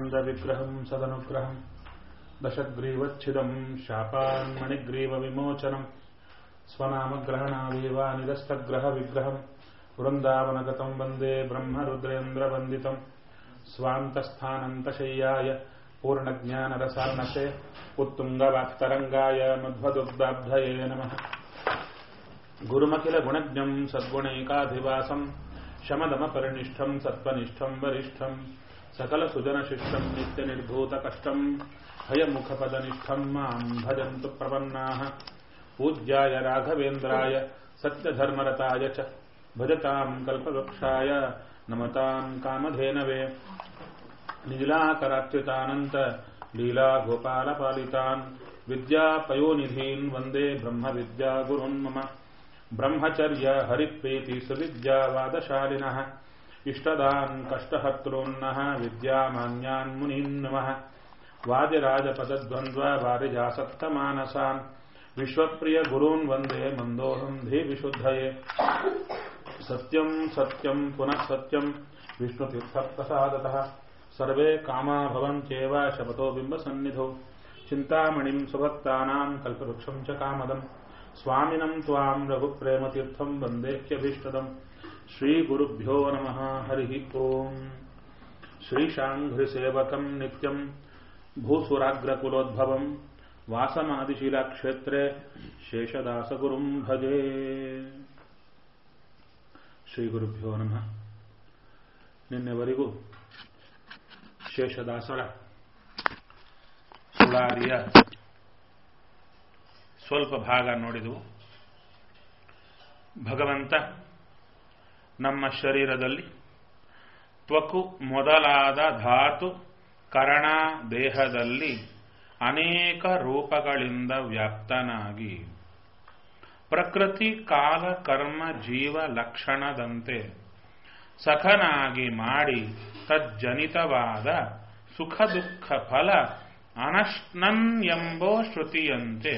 चिदानन्दविग्रहम् सदनुग्रहम् दशग्रीवच्छिदम् शापान्मणिग्रीवविमोचनम् स्वनामग्रहणादेवानिरस्तग्रहविग्रहम् वृन्दावनगतम् वन्दे ब्रह्मरुद्रेन्द्रवन्दितम् स्वान्तस्थानन्तशय्याय पूर्णज्ञानरसार्णसे उत्तुङ्गवाक्तरङ्गाय मध्वदुग्धाब्धये नमः गुरुमखिलगुणज्ञम् सद्गुणैकाधिवासम् शमदमपरिनिष्ठम् सत्त्वनिष्ठम् वरिष्ठम् सकलसुजनशिष्टम् नित्यनिर्भूतकष्टम् हयमुखपदनिष्ठम् माम् भजन्तु प्रपन्नाः पूज्याय राघवेन्द्राय सत्यधर्मरताय च भजताम् कल्पवृक्षाय नमताम् कामधेनवे नीलाकराच्युतानन्त लीलागोपालपालितान् विद्यापयोनिधीन् वन्दे ब्रह्मविद्यागुरुन् मम ब्रह्मचर्य हरिप्रीति सुविद्यावादशालिनः इष्टदान् कष्टहर्तॄन्नः विद्यामान्यान् मुनीन् नमः वादिराजपदद्वन्द्ववारिजासक्तमानसान् विश्वप्रियगुरून् वन्दे मन्दोऽहम् धीविशुद्धये सत्यम् सत्यम् पुनः सत्यम् विष्णुतीर्थप्रसादतः सर्वे कामा भवन्त्येव शपथो बिम्बसन्निधौ चिन्तामणिम् सुभक्तानाम् कल्पवृक्षम् च कामदम् स्वामिनम् त्वाम् रघुप्रेमतीर्थम् वन्देह्यभीष्टदम् श्रीगुरुभ्यो नमः हरिः ओम् श्रीशाङ्घ्रिसेवकम् नित्यम् भूसुराग्रकुलोद्भवम् वासमादिशीलाक्षेत्रे शेषदासगुरुम् भजे ಶ್ರೀಗುರುಭ್ಯೋ ನಮಃ ನಿನ್ನೆವರೆಗೂ ಶೇಷದಾಸರ ಸುಳಾದಿಯ ಸ್ವಲ್ಪ ಭಾಗ ನೋಡಿದವು ಭಗವಂತ ನಮ್ಮ ಶರೀರದಲ್ಲಿ ತ್ವಕು ಮೊದಲಾದ ಧಾತು ಕರಣ ದೇಹದಲ್ಲಿ ಅನೇಕ ರೂಪಗಳಿಂದ ವ್ಯಾಪ್ತನಾಗಿ ಪ್ರಕೃತಿ ಕಾಲ ಕರ್ಮ ಜೀವ ಲಕ್ಷಣದಂತೆ ಸಖನಾಗಿ ಮಾಡಿ ತಜ್ಜನಿತವಾದ ಸುಖ ದುಃಖ ಫಲ ಅನಶ್ನನ್ ಎಂಬೋ ಶ್ರುತಿಯಂತೆ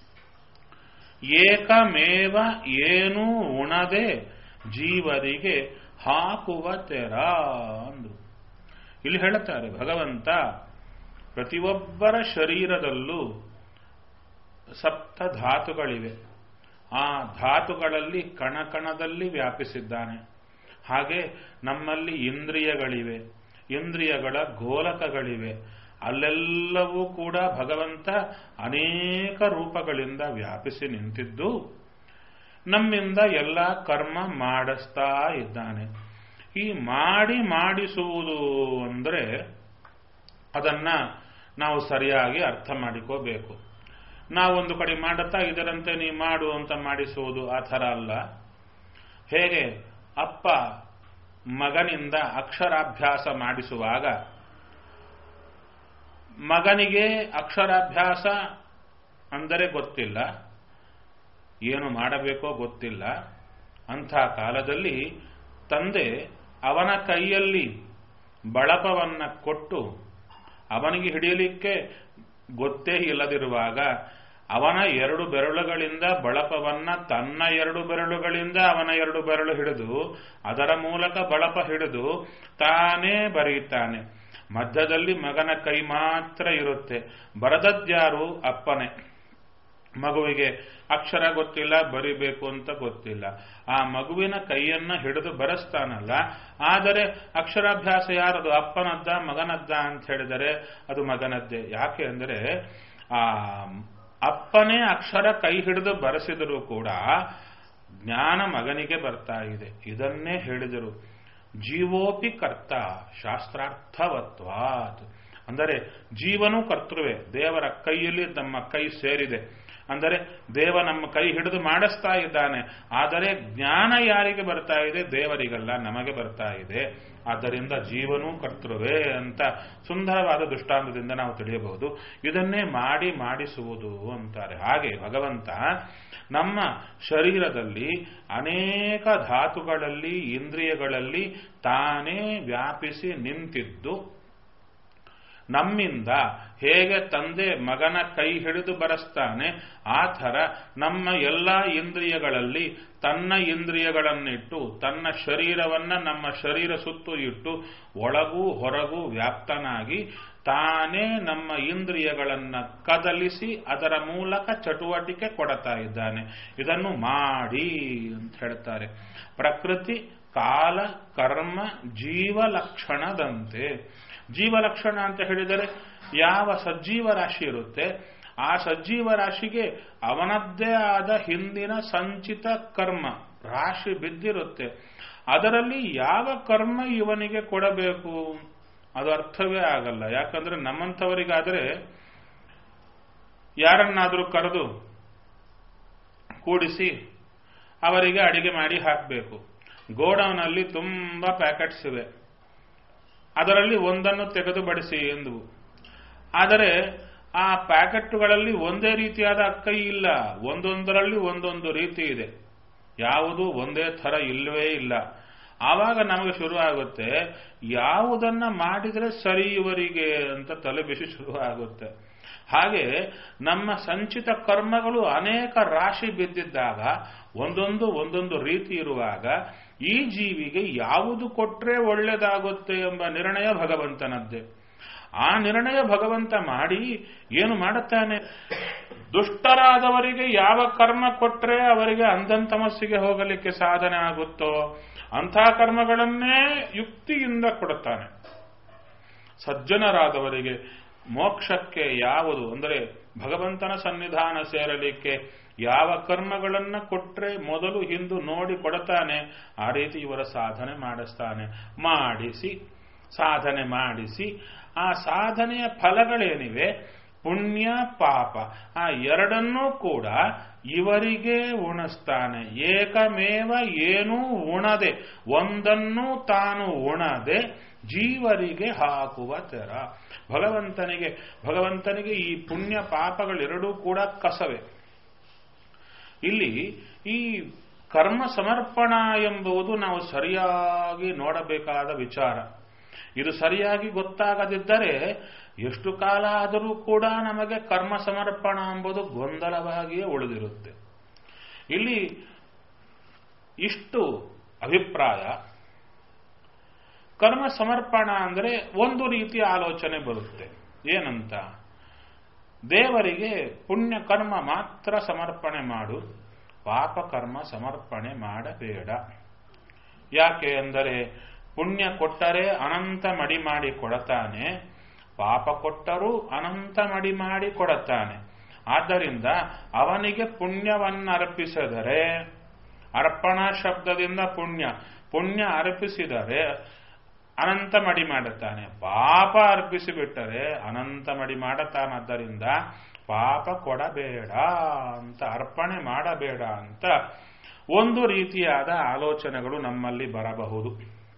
ಏಕಮೇವ ಏನೂ ಉಣದೆ ಜೀವರಿಗೆ ಹಾಕುವ ತೆರ ಅಂದ್ರು ಇಲ್ಲಿ ಹೇಳುತ್ತಾರೆ ಭಗವಂತ ಪ್ರತಿಯೊಬ್ಬರ ಶರೀರದಲ್ಲೂ ಸಪ್ತ ಧಾತುಗಳಿವೆ ಆ ಧಾತುಗಳಲ್ಲಿ ಕಣಕಣದಲ್ಲಿ ವ್ಯಾಪಿಸಿದ್ದಾನೆ ಹಾಗೆ ನಮ್ಮಲ್ಲಿ ಇಂದ್ರಿಯಗಳಿವೆ ಇಂದ್ರಿಯಗಳ ಗೋಲಕಗಳಿವೆ ಅಲ್ಲೆಲ್ಲವೂ ಕೂಡ ಭಗವಂತ ಅನೇಕ ರೂಪಗಳಿಂದ ವ್ಯಾಪಿಸಿ ನಿಂತಿದ್ದು ನಮ್ಮಿಂದ ಎಲ್ಲ ಕರ್ಮ ಮಾಡಿಸ್ತಾ ಇದ್ದಾನೆ ಈ ಮಾಡಿ ಮಾಡಿಸುವುದು ಅಂದರೆ ಅದನ್ನ ನಾವು ಸರಿಯಾಗಿ ಅರ್ಥ ಮಾಡಿಕೋಬೇಕು ನಾವೊಂದು ಕಡೆ ಮಾಡುತ್ತಾ ಇದರಂತೆ ನೀ ಮಾಡು ಅಂತ ಮಾಡಿಸುವುದು ಆ ಥರ ಅಲ್ಲ ಹೇಗೆ ಅಪ್ಪ ಮಗನಿಂದ ಅಕ್ಷರಾಭ್ಯಾಸ ಮಾಡಿಸುವಾಗ ಮಗನಿಗೆ ಅಕ್ಷರಾಭ್ಯಾಸ ಅಂದರೆ ಗೊತ್ತಿಲ್ಲ ಏನು ಮಾಡಬೇಕೋ ಗೊತ್ತಿಲ್ಲ ಅಂಥ ಕಾಲದಲ್ಲಿ ತಂದೆ ಅವನ ಕೈಯಲ್ಲಿ ಬಳಪವನ್ನ ಕೊಟ್ಟು ಅವನಿಗೆ ಹಿಡಿಯಲಿಕ್ಕೆ ಗೊತ್ತೇ ಇಲ್ಲದಿರುವಾಗ ಅವನ ಎರಡು ಬೆರಳುಗಳಿಂದ ಬಳಪವನ್ನ ತನ್ನ ಎರಡು ಬೆರಳುಗಳಿಂದ ಅವನ ಎರಡು ಬೆರಳು ಹಿಡಿದು ಅದರ ಮೂಲಕ ಬಳಪ ಹಿಡಿದು ತಾನೇ ಬರೆಯುತ್ತಾನೆ ಮಧ್ಯದಲ್ಲಿ ಮಗನ ಕೈ ಮಾತ್ರ ಇರುತ್ತೆ ಬರದದ್ಯಾರು ಅಪ್ಪನೇ ಮಗುವಿಗೆ ಅಕ್ಷರ ಗೊತ್ತಿಲ್ಲ ಬರಿಬೇಕು ಅಂತ ಗೊತ್ತಿಲ್ಲ ಆ ಮಗುವಿನ ಕೈಯನ್ನ ಹಿಡಿದು ಬರೆಸ್ತಾನಲ್ಲ ಆದರೆ ಅಕ್ಷರಾಭ್ಯಾಸ ಯಾರದು ಅಪ್ಪನದ್ದ ಮಗನದ್ದ ಅಂತ ಹೇಳಿದರೆ ಅದು ಮಗನದ್ದೇ ಯಾಕೆ ಅಂದರೆ ಆ ಅಪ್ಪನೇ ಅಕ್ಷರ ಕೈ ಹಿಡಿದು ಬರೆಸಿದರೂ ಕೂಡ ಜ್ಞಾನ ಮಗನಿಗೆ ಬರ್ತಾ ಇದೆ ಇದನ್ನೇ ಹೇಳಿದರು ಜೀವೋಪಿ ಕರ್ತ ಶಾಸ್ತ್ರಾರ್ಥವತ್ವಾತ್ ಅಂದರೆ ಜೀವನೂ ಕರ್ತೃವೆ ದೇವರ ಕೈಯಲ್ಲಿ ನಮ್ಮ ಕೈ ಸೇರಿದೆ ಅಂದರೆ ದೇವ ನಮ್ಮ ಕೈ ಹಿಡಿದು ಮಾಡಿಸ್ತಾ ಇದ್ದಾನೆ ಆದರೆ ಜ್ಞಾನ ಯಾರಿಗೆ ಬರ್ತಾ ಇದೆ ದೇವರಿಗಲ್ಲ ನಮಗೆ ಬರ್ತಾ ಇದೆ ಆದ್ದರಿಂದ ಜೀವನೂ ಕರ್ತೃವೇ ಅಂತ ಸುಂದರವಾದ ದೃಷ್ಟಾಂತದಿಂದ ನಾವು ತಿಳಿಯಬಹುದು ಇದನ್ನೇ ಮಾಡಿ ಮಾಡಿಸುವುದು ಅಂತಾರೆ ಹಾಗೆ ಭಗವಂತ ನಮ್ಮ ಶರೀರದಲ್ಲಿ ಅನೇಕ ಧಾತುಗಳಲ್ಲಿ ಇಂದ್ರಿಯಗಳಲ್ಲಿ ತಾನೇ ವ್ಯಾಪಿಸಿ ನಿಂತಿದ್ದು ನಮ್ಮಿಂದ ಹೇಗೆ ತಂದೆ ಮಗನ ಕೈ ಹಿಡಿದು ಬರೆಸ್ತಾನೆ ಆ ಥರ ನಮ್ಮ ಎಲ್ಲ ಇಂದ್ರಿಯಗಳಲ್ಲಿ ತನ್ನ ಇಂದ್ರಿಯಗಳನ್ನಿಟ್ಟು ತನ್ನ ಶರೀರವನ್ನ ನಮ್ಮ ಶರೀರ ಸುತ್ತು ಇಟ್ಟು ಒಳಗೂ ಹೊರಗೂ ವ್ಯಾಪ್ತನಾಗಿ ತಾನೇ ನಮ್ಮ ಇಂದ್ರಿಯಗಳನ್ನ ಕದಲಿಸಿ ಅದರ ಮೂಲಕ ಚಟುವಟಿಕೆ ಕೊಡ್ತಾ ಇದ್ದಾನೆ ಇದನ್ನು ಮಾಡಿ ಅಂತ ಹೇಳ್ತಾರೆ ಪ್ರಕೃತಿ ಕಾಲ ಕರ್ಮ ಜೀವಲಕ್ಷಣದಂತೆ ಜೀವಲಕ್ಷಣ ಅಂತ ಹೇಳಿದರೆ ಯಾವ ಸಜ್ಜೀವ ರಾಶಿ ಇರುತ್ತೆ ಆ ಸಜ್ಜೀವ ರಾಶಿಗೆ ಅವನದ್ದೇ ಆದ ಹಿಂದಿನ ಸಂಚಿತ ಕರ್ಮ ರಾಶಿ ಬಿದ್ದಿರುತ್ತೆ ಅದರಲ್ಲಿ ಯಾವ ಕರ್ಮ ಇವನಿಗೆ ಕೊಡಬೇಕು ಅದು ಅರ್ಥವೇ ಆಗಲ್ಲ ಯಾಕಂದ್ರೆ ನಮ್ಮಂಥವರಿಗಾದರೆ ಯಾರನ್ನಾದರೂ ಕರೆದು ಕೂಡಿಸಿ ಅವರಿಗೆ ಅಡಿಗೆ ಮಾಡಿ ಹಾಕಬೇಕು ಗೋಡೌನಲ್ಲಿ ತುಂಬಾ ಪ್ಯಾಕೆಟ್ಸ್ ಇವೆ ಅದರಲ್ಲಿ ಒಂದನ್ನು ತೆಗೆದು ಬಡಿಸಿ ಎಂದವು ಆದರೆ ಆ ಪ್ಯಾಕೆಟ್ಗಳಲ್ಲಿ ಒಂದೇ ರೀತಿಯಾದ ಅಕ್ಕೈ ಇಲ್ಲ ಒಂದೊಂದರಲ್ಲಿ ಒಂದೊಂದು ರೀತಿ ಇದೆ ಯಾವುದು ಒಂದೇ ಥರ ಇಲ್ಲವೇ ಇಲ್ಲ ಆವಾಗ ನಮಗೆ ಶುರು ಆಗುತ್ತೆ ಯಾವುದನ್ನ ಮಾಡಿದರೆ ಸರಿ ಇವರಿಗೆ ಅಂತ ತಲೆ ಬಿಸಿ ಶುರು ಆಗುತ್ತೆ ಹಾಗೆ ನಮ್ಮ ಸಂಚಿತ ಕರ್ಮಗಳು ಅನೇಕ ರಾಶಿ ಬಿದ್ದಿದ್ದಾಗ ಒಂದೊಂದು ಒಂದೊಂದು ರೀತಿ ಇರುವಾಗ ಈ ಜೀವಿಗೆ ಯಾವುದು ಕೊಟ್ರೆ ಒಳ್ಳೆಯದಾಗುತ್ತೆ ಎಂಬ ನಿರ್ಣಯ ಭಗವಂತನದ್ದೇ ಆ ನಿರ್ಣಯ ಭಗವಂತ ಮಾಡಿ ಏನು ಮಾಡುತ್ತಾನೆ ದುಷ್ಟರಾದವರಿಗೆ ಯಾವ ಕರ್ಮ ಕೊಟ್ರೆ ಅವರಿಗೆ ಅಂಧಂತಮಸ್ಸಿಗೆ ಹೋಗಲಿಕ್ಕೆ ಸಾಧನೆ ಆಗುತ್ತೋ ಅಂಥ ಕರ್ಮಗಳನ್ನೇ ಯುಕ್ತಿಯಿಂದ ಕೊಡುತ್ತಾನೆ ಸಜ್ಜನರಾದವರಿಗೆ ಮೋಕ್ಷಕ್ಕೆ ಯಾವುದು ಅಂದರೆ ಭಗವಂತನ ಸನ್ನಿಧಾನ ಸೇರಲಿಕ್ಕೆ ಯಾವ ಕರ್ಮಗಳನ್ನ ಕೊಟ್ರೆ ಮೊದಲು ಹಿಂದು ನೋಡಿ ಕೊಡುತ್ತಾನೆ ಆ ರೀತಿ ಇವರ ಸಾಧನೆ ಮಾಡಿಸ್ತಾನೆ ಮಾಡಿಸಿ ಸಾಧನೆ ಮಾಡಿಸಿ ಆ ಸಾಧನೆಯ ಫಲಗಳೇನಿವೆ ಪುಣ್ಯ ಪಾಪ ಆ ಎರಡನ್ನೂ ಕೂಡ ಇವರಿಗೆ ಉಣಿಸ್ತಾನೆ ಏಕಮೇವ ಏನೂ ಉಣದೆ ಒಂದನ್ನು ತಾನು ಉಣದೆ ಜೀವರಿಗೆ ಹಾಕುವ ತೆರ ಭಗವಂತನಿಗೆ ಭಗವಂತನಿಗೆ ಈ ಪುಣ್ಯ ಪಾಪಗಳೆರಡೂ ಕೂಡ ಕಸವೇ ಇಲ್ಲಿ ಈ ಕರ್ಮ ಸಮರ್ಪಣ ಎಂಬುದು ನಾವು ಸರಿಯಾಗಿ ನೋಡಬೇಕಾದ ವಿಚಾರ ಇದು ಸರಿಯಾಗಿ ಗೊತ್ತಾಗದಿದ್ದರೆ ಎಷ್ಟು ಕಾಲ ಆದರೂ ಕೂಡ ನಮಗೆ ಕರ್ಮ ಸಮರ್ಪಣ ಎಂಬುದು ಗೊಂದಲವಾಗಿಯೇ ಉಳಿದಿರುತ್ತೆ ಇಲ್ಲಿ ಇಷ್ಟು ಅಭಿಪ್ರಾಯ ಕರ್ಮ ಸಮರ್ಪಣ ಅಂದರೆ ಒಂದು ರೀತಿಯ ಆಲೋಚನೆ ಬರುತ್ತೆ ಏನಂತ ದೇವರಿಗೆ ಪುಣ್ಯ ಕರ್ಮ ಮಾತ್ರ ಸಮರ್ಪಣೆ ಮಾಡು ಪಾಪ ಕರ್ಮ ಸಮರ್ಪಣೆ ಮಾಡಬೇಡ ಯಾಕೆ ಅಂದರೆ ಪುಣ್ಯ ಕೊಟ್ಟರೆ ಅನಂತ ಮಡಿ ಮಾಡಿ ಕೊಡತಾನೆ ಪಾಪ ಕೊಟ್ಟರೂ ಅನಂತ ಮಡಿ ಮಾಡಿ ಕೊಡುತ್ತಾನೆ ಆದ್ದರಿಂದ ಅವನಿಗೆ ಪುಣ್ಯವನ್ನರ್ಪಿಸಿದರೆ ಅರ್ಪಣಾ ಶಬ್ದದಿಂದ ಪುಣ್ಯ ಪುಣ್ಯ ಅರ್ಪಿಸಿದರೆ ಅನಂತ ಮಡಿ ಮಾಡುತ್ತಾನೆ ಪಾಪ ಅರ್ಪಿಸಿಬಿಟ್ಟರೆ ಅನಂತ ಮಡಿ ಮಾಡುತ್ತಾನದ್ದರಿಂದ ಪಾಪ ಕೊಡಬೇಡ ಅಂತ ಅರ್ಪಣೆ ಮಾಡಬೇಡ ಅಂತ ಒಂದು ರೀತಿಯಾದ ಆಲೋಚನೆಗಳು ನಮ್ಮಲ್ಲಿ ಬರಬಹುದು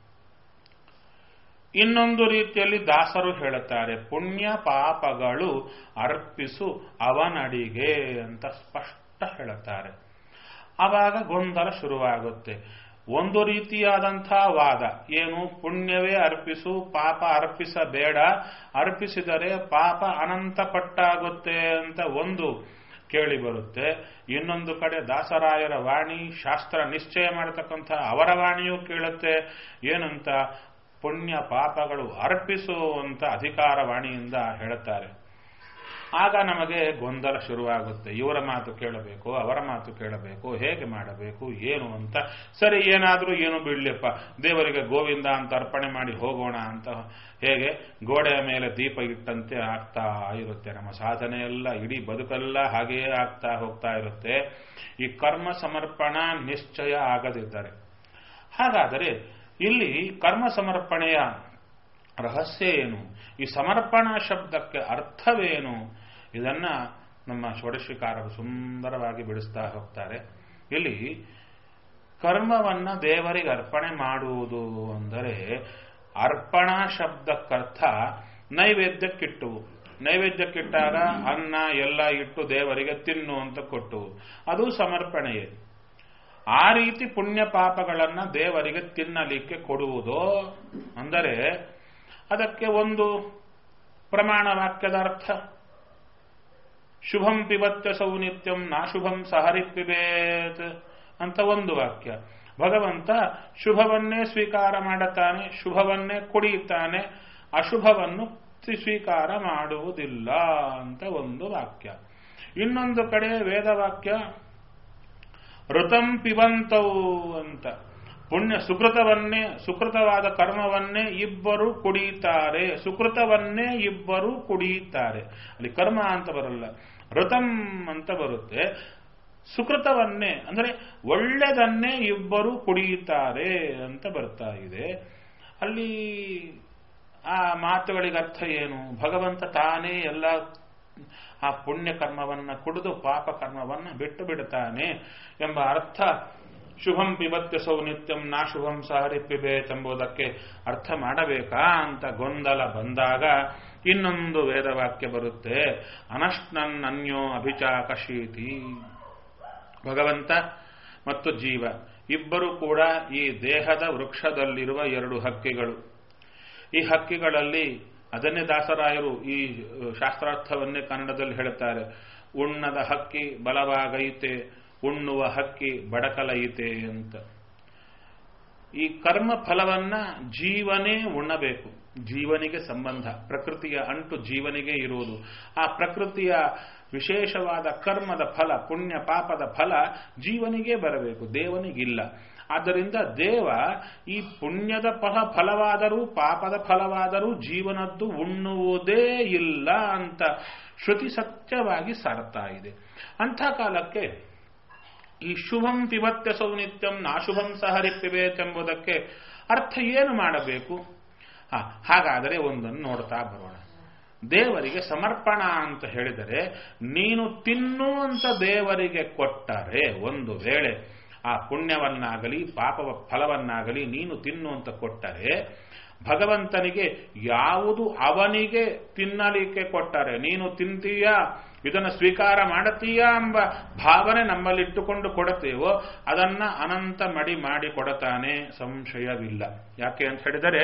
ಇನ್ನೊಂದು ರೀತಿಯಲ್ಲಿ ದಾಸರು ಹೇಳುತ್ತಾರೆ ಪುಣ್ಯ ಪಾಪಗಳು ಅರ್ಪಿಸು ಅವನಡಿಗೆ ಅಂತ ಸ್ಪಷ್ಟ ಹೇಳುತ್ತಾರೆ ಆವಾಗ ಗೊಂದಲ ಶುರುವಾಗುತ್ತೆ ಒಂದು ರೀತಿಯಾದಂತಹ ವಾದ ಏನು ಪುಣ್ಯವೇ ಅರ್ಪಿಸು ಪಾಪ ಅರ್ಪಿಸಬೇಡ ಅರ್ಪಿಸಿದರೆ ಪಾಪ ಅನಂತ ಪಟ್ಟಾಗುತ್ತೆ ಅಂತ ಒಂದು ಕೇಳಿ ಬರುತ್ತೆ ಇನ್ನೊಂದು ಕಡೆ ದಾಸರಾಯರ ವಾಣಿ ಶಾಸ್ತ್ರ ನಿಶ್ಚಯ ಮಾಡತಕ್ಕಂಥ ಅವರ ವಾಣಿಯೂ ಕೇಳುತ್ತೆ ಏನಂತ ಪುಣ್ಯ ಪಾಪಗಳು ಅರ್ಪಿಸು ಅಂತ ಅಧಿಕಾರ ವಾಣಿಯಿಂದ ಹೇಳುತ್ತಾರೆ ಆಗ ನಮಗೆ ಗೊಂದಲ ಶುರುವಾಗುತ್ತೆ ಇವರ ಮಾತು ಕೇಳಬೇಕು ಅವರ ಮಾತು ಕೇಳಬೇಕು ಹೇಗೆ ಮಾಡಬೇಕು ಏನು ಅಂತ ಸರಿ ಏನಾದರೂ ಏನು ಬಿಡ್ಲಿಪ್ಪ ದೇವರಿಗೆ ಗೋವಿಂದ ಅಂತ ಅರ್ಪಣೆ ಮಾಡಿ ಹೋಗೋಣ ಅಂತ ಹೇಗೆ ಗೋಡೆಯ ಮೇಲೆ ದೀಪ ಇಟ್ಟಂತೆ ಆಗ್ತಾ ಇರುತ್ತೆ ನಮ್ಮ ಸಾಧನೆ ಎಲ್ಲ ಇಡೀ ಬದುಕೆಲ್ಲ ಹಾಗೆಯೇ ಆಗ್ತಾ ಹೋಗ್ತಾ ಇರುತ್ತೆ ಈ ಕರ್ಮ ಸಮರ್ಪಣಾ ನಿಶ್ಚಯ ಆಗದಿದ್ದರೆ ಹಾಗಾದರೆ ಇಲ್ಲಿ ಕರ್ಮ ಸಮರ್ಪಣೆಯ ರಹಸ್ಯ ಏನು ಈ ಸಮರ್ಪಣಾ ಶಬ್ದಕ್ಕೆ ಅರ್ಥವೇನು ಇದನ್ನ ನಮ್ಮ ಷೋಡಶಿಕಾರರು ಸುಂದರವಾಗಿ ಬಿಡಿಸ್ತಾ ಹೋಗ್ತಾರೆ ಇಲ್ಲಿ ಕರ್ಮವನ್ನ ದೇವರಿಗೆ ಅರ್ಪಣೆ ಮಾಡುವುದು ಅಂದರೆ ಅರ್ಪಣಾ ಶಬ್ದಕ್ಕರ್ಥ ನೈವೇದ್ಯಕ್ಕಿಟ್ಟುವು ನೈವೇದ್ಯಕ್ಕಿಟ್ಟಾಗ ಅನ್ನ ಎಲ್ಲ ಇಟ್ಟು ದೇವರಿಗೆ ತಿನ್ನು ಅಂತ ಕೊಟ್ಟು ಅದು ಸಮರ್ಪಣೆಯೇ ಆ ರೀತಿ ಪುಣ್ಯ ಪಾಪಗಳನ್ನ ದೇವರಿಗೆ ತಿನ್ನಲಿಕ್ಕೆ ಕೊಡುವುದು ಅಂದರೆ ಅದಕ್ಕೆ ಒಂದು ಪ್ರಮಾಣ ವಾಕ್ಯದ ಅರ್ಥ ಶುಭಂ ಪಿಬತ್ಯ ಸೌ ನಿತ್ಯಂ ನಾಶುಭಂ ಸಹರಿ ಪಿಬೇತ್ ಅಂತ ಒಂದು ವಾಕ್ಯ ಭಗವಂತ ಶುಭವನ್ನೇ ಸ್ವೀಕಾರ ಮಾಡುತ್ತಾನೆ ಶುಭವನ್ನೇ ಕುಡಿಯುತ್ತಾನೆ ಅಶುಭವನ್ನು ಸ್ವೀಕಾರ ಮಾಡುವುದಿಲ್ಲ ಅಂತ ಒಂದು ವಾಕ್ಯ ಇನ್ನೊಂದು ಕಡೆ ವೇದವಾಕ್ಯ ಋತಂ ಪಿಬಂತವು ಅಂತ ಪುಣ್ಯ ಸುಕೃತವನ್ನೇ ಸುಕೃತವಾದ ಕರ್ಮವನ್ನೇ ಇಬ್ಬರು ಕುಡಿಯುತ್ತಾರೆ ಸುಕೃತವನ್ನೇ ಇಬ್ಬರು ಕುಡಿಯುತ್ತಾರೆ ಅಲ್ಲಿ ಕರ್ಮ ಅಂತ ಬರಲ್ಲ ಋತಂ ಅಂತ ಬರುತ್ತೆ ಸುಕೃತವನ್ನೇ ಅಂದರೆ ಒಳ್ಳೆದನ್ನೇ ಇಬ್ಬರು ಕುಡಿಯುತ್ತಾರೆ ಅಂತ ಬರ್ತಾ ಇದೆ ಅಲ್ಲಿ ಆ ಮಾತುಗಳಿಗೆ ಅರ್ಥ ಏನು ಭಗವಂತ ತಾನೇ ಎಲ್ಲ ಆ ಪುಣ್ಯ ಕರ್ಮವನ್ನ ಕುಡಿದು ಪಾಪ ಕರ್ಮವನ್ನ ಬಿಟ್ಟು ಬಿಡುತ್ತಾನೆ ಎಂಬ ಅರ್ಥ ಶುಭಂ ಪಿಬತ್ಯ ಸೌ ನಿತ್ಯಂ ನಾ ಶುಭಂ ಸಹರಿ ಪಿಬೇತ್ ಎಂಬುದಕ್ಕೆ ಅರ್ಥ ಮಾಡಬೇಕಾ ಅಂತ ಗೊಂದಲ ಬಂದಾಗ ಇನ್ನೊಂದು ವೇದವಾಕ್ಯ ಬರುತ್ತೆ ಅನಶ್ನನ್ ಅನ್ಯೋ ಅಭಿಚಾಕಶೀತಿ ಭಗವಂತ ಮತ್ತು ಜೀವ ಇಬ್ಬರು ಕೂಡ ಈ ದೇಹದ ವೃಕ್ಷದಲ್ಲಿರುವ ಎರಡು ಹಕ್ಕಿಗಳು ಈ ಹಕ್ಕಿಗಳಲ್ಲಿ ಅದನ್ನೇ ದಾಸರಾಯರು ಈ ಶಾಸ್ತ್ರಾರ್ಥವನ್ನೇ ಕನ್ನಡದಲ್ಲಿ ಹೇಳುತ್ತಾರೆ ಉಣ್ಣದ ಹಕ್ಕಿ ಬಲವಾಗೈತೆ ಉಣ್ಣುವ ಹಕ್ಕಿ ಬಡಕಲೈತೆ ಅಂತ ಈ ಕರ್ಮ ಫಲವನ್ನ ಜೀವನೇ ಉಣ್ಣಬೇಕು ಜೀವನಿಗೆ ಸಂಬಂಧ ಪ್ರಕೃತಿಯ ಅಂಟು ಜೀವನಿಗೆ ಇರುವುದು ಆ ಪ್ರಕೃತಿಯ ವಿಶೇಷವಾದ ಕರ್ಮದ ಫಲ ಪುಣ್ಯ ಪಾಪದ ಫಲ ಜೀವನಿಗೆ ಬರಬೇಕು ದೇವನಿಗಿಲ್ಲ ಆದ್ದರಿಂದ ದೇವ ಈ ಪುಣ್ಯದ ಫಲ ಫಲವಾದರೂ ಪಾಪದ ಫಲವಾದರೂ ಜೀವನದ್ದು ಉಣ್ಣುವುದೇ ಇಲ್ಲ ಅಂತ ಶ್ರುತಿ ಸತ್ಯವಾಗಿ ಸಾರ್ತಾ ಇದೆ ಅಂಥ ಕಾಲಕ್ಕೆ ಈ ಶುಭಂ ಪಿಬತ್ಯ ಸೌನಿತ್ಯಂ ನಾಶುಭಂ ಸಹರಿ ಪಿಬೇತ್ ಎಂಬುದಕ್ಕೆ ಅರ್ಥ ಏನು ಮಾಡಬೇಕು ಹ ಹಾಗಾದರೆ ಒಂದನ್ನು ನೋಡ್ತಾ ಬರೋಣ ದೇವರಿಗೆ ಸಮರ್ಪಣ ಅಂತ ಹೇಳಿದರೆ ನೀನು ತಿನ್ನುವಂತ ದೇವರಿಗೆ ಕೊಟ್ಟರೆ ಒಂದು ವೇಳೆ ಆ ಪುಣ್ಯವನ್ನಾಗಲಿ ಪಾಪವ ಫಲವನ್ನಾಗಲಿ ನೀನು ತಿನ್ನು ಅಂತ ಕೊಟ್ಟರೆ ಭಗವಂತನಿಗೆ ಯಾವುದು ಅವನಿಗೆ ತಿನ್ನಲಿಕ್ಕೆ ಕೊಟ್ಟರೆ ನೀನು ತಿಂತೀಯಾ ಇದನ್ನು ಸ್ವೀಕಾರ ಮಾಡತೀಯಾ ಎಂಬ ಭಾವನೆ ನಮ್ಮಲ್ಲಿಟ್ಟುಕೊಂಡು ಕೊಡುತ್ತೇವೋ ಅದನ್ನ ಅನಂತ ಮಡಿ ಮಾಡಿ ಕೊಡತಾನೆ ಸಂಶಯವಿಲ್ಲ ಯಾಕೆ ಅಂತ ಹೇಳಿದರೆ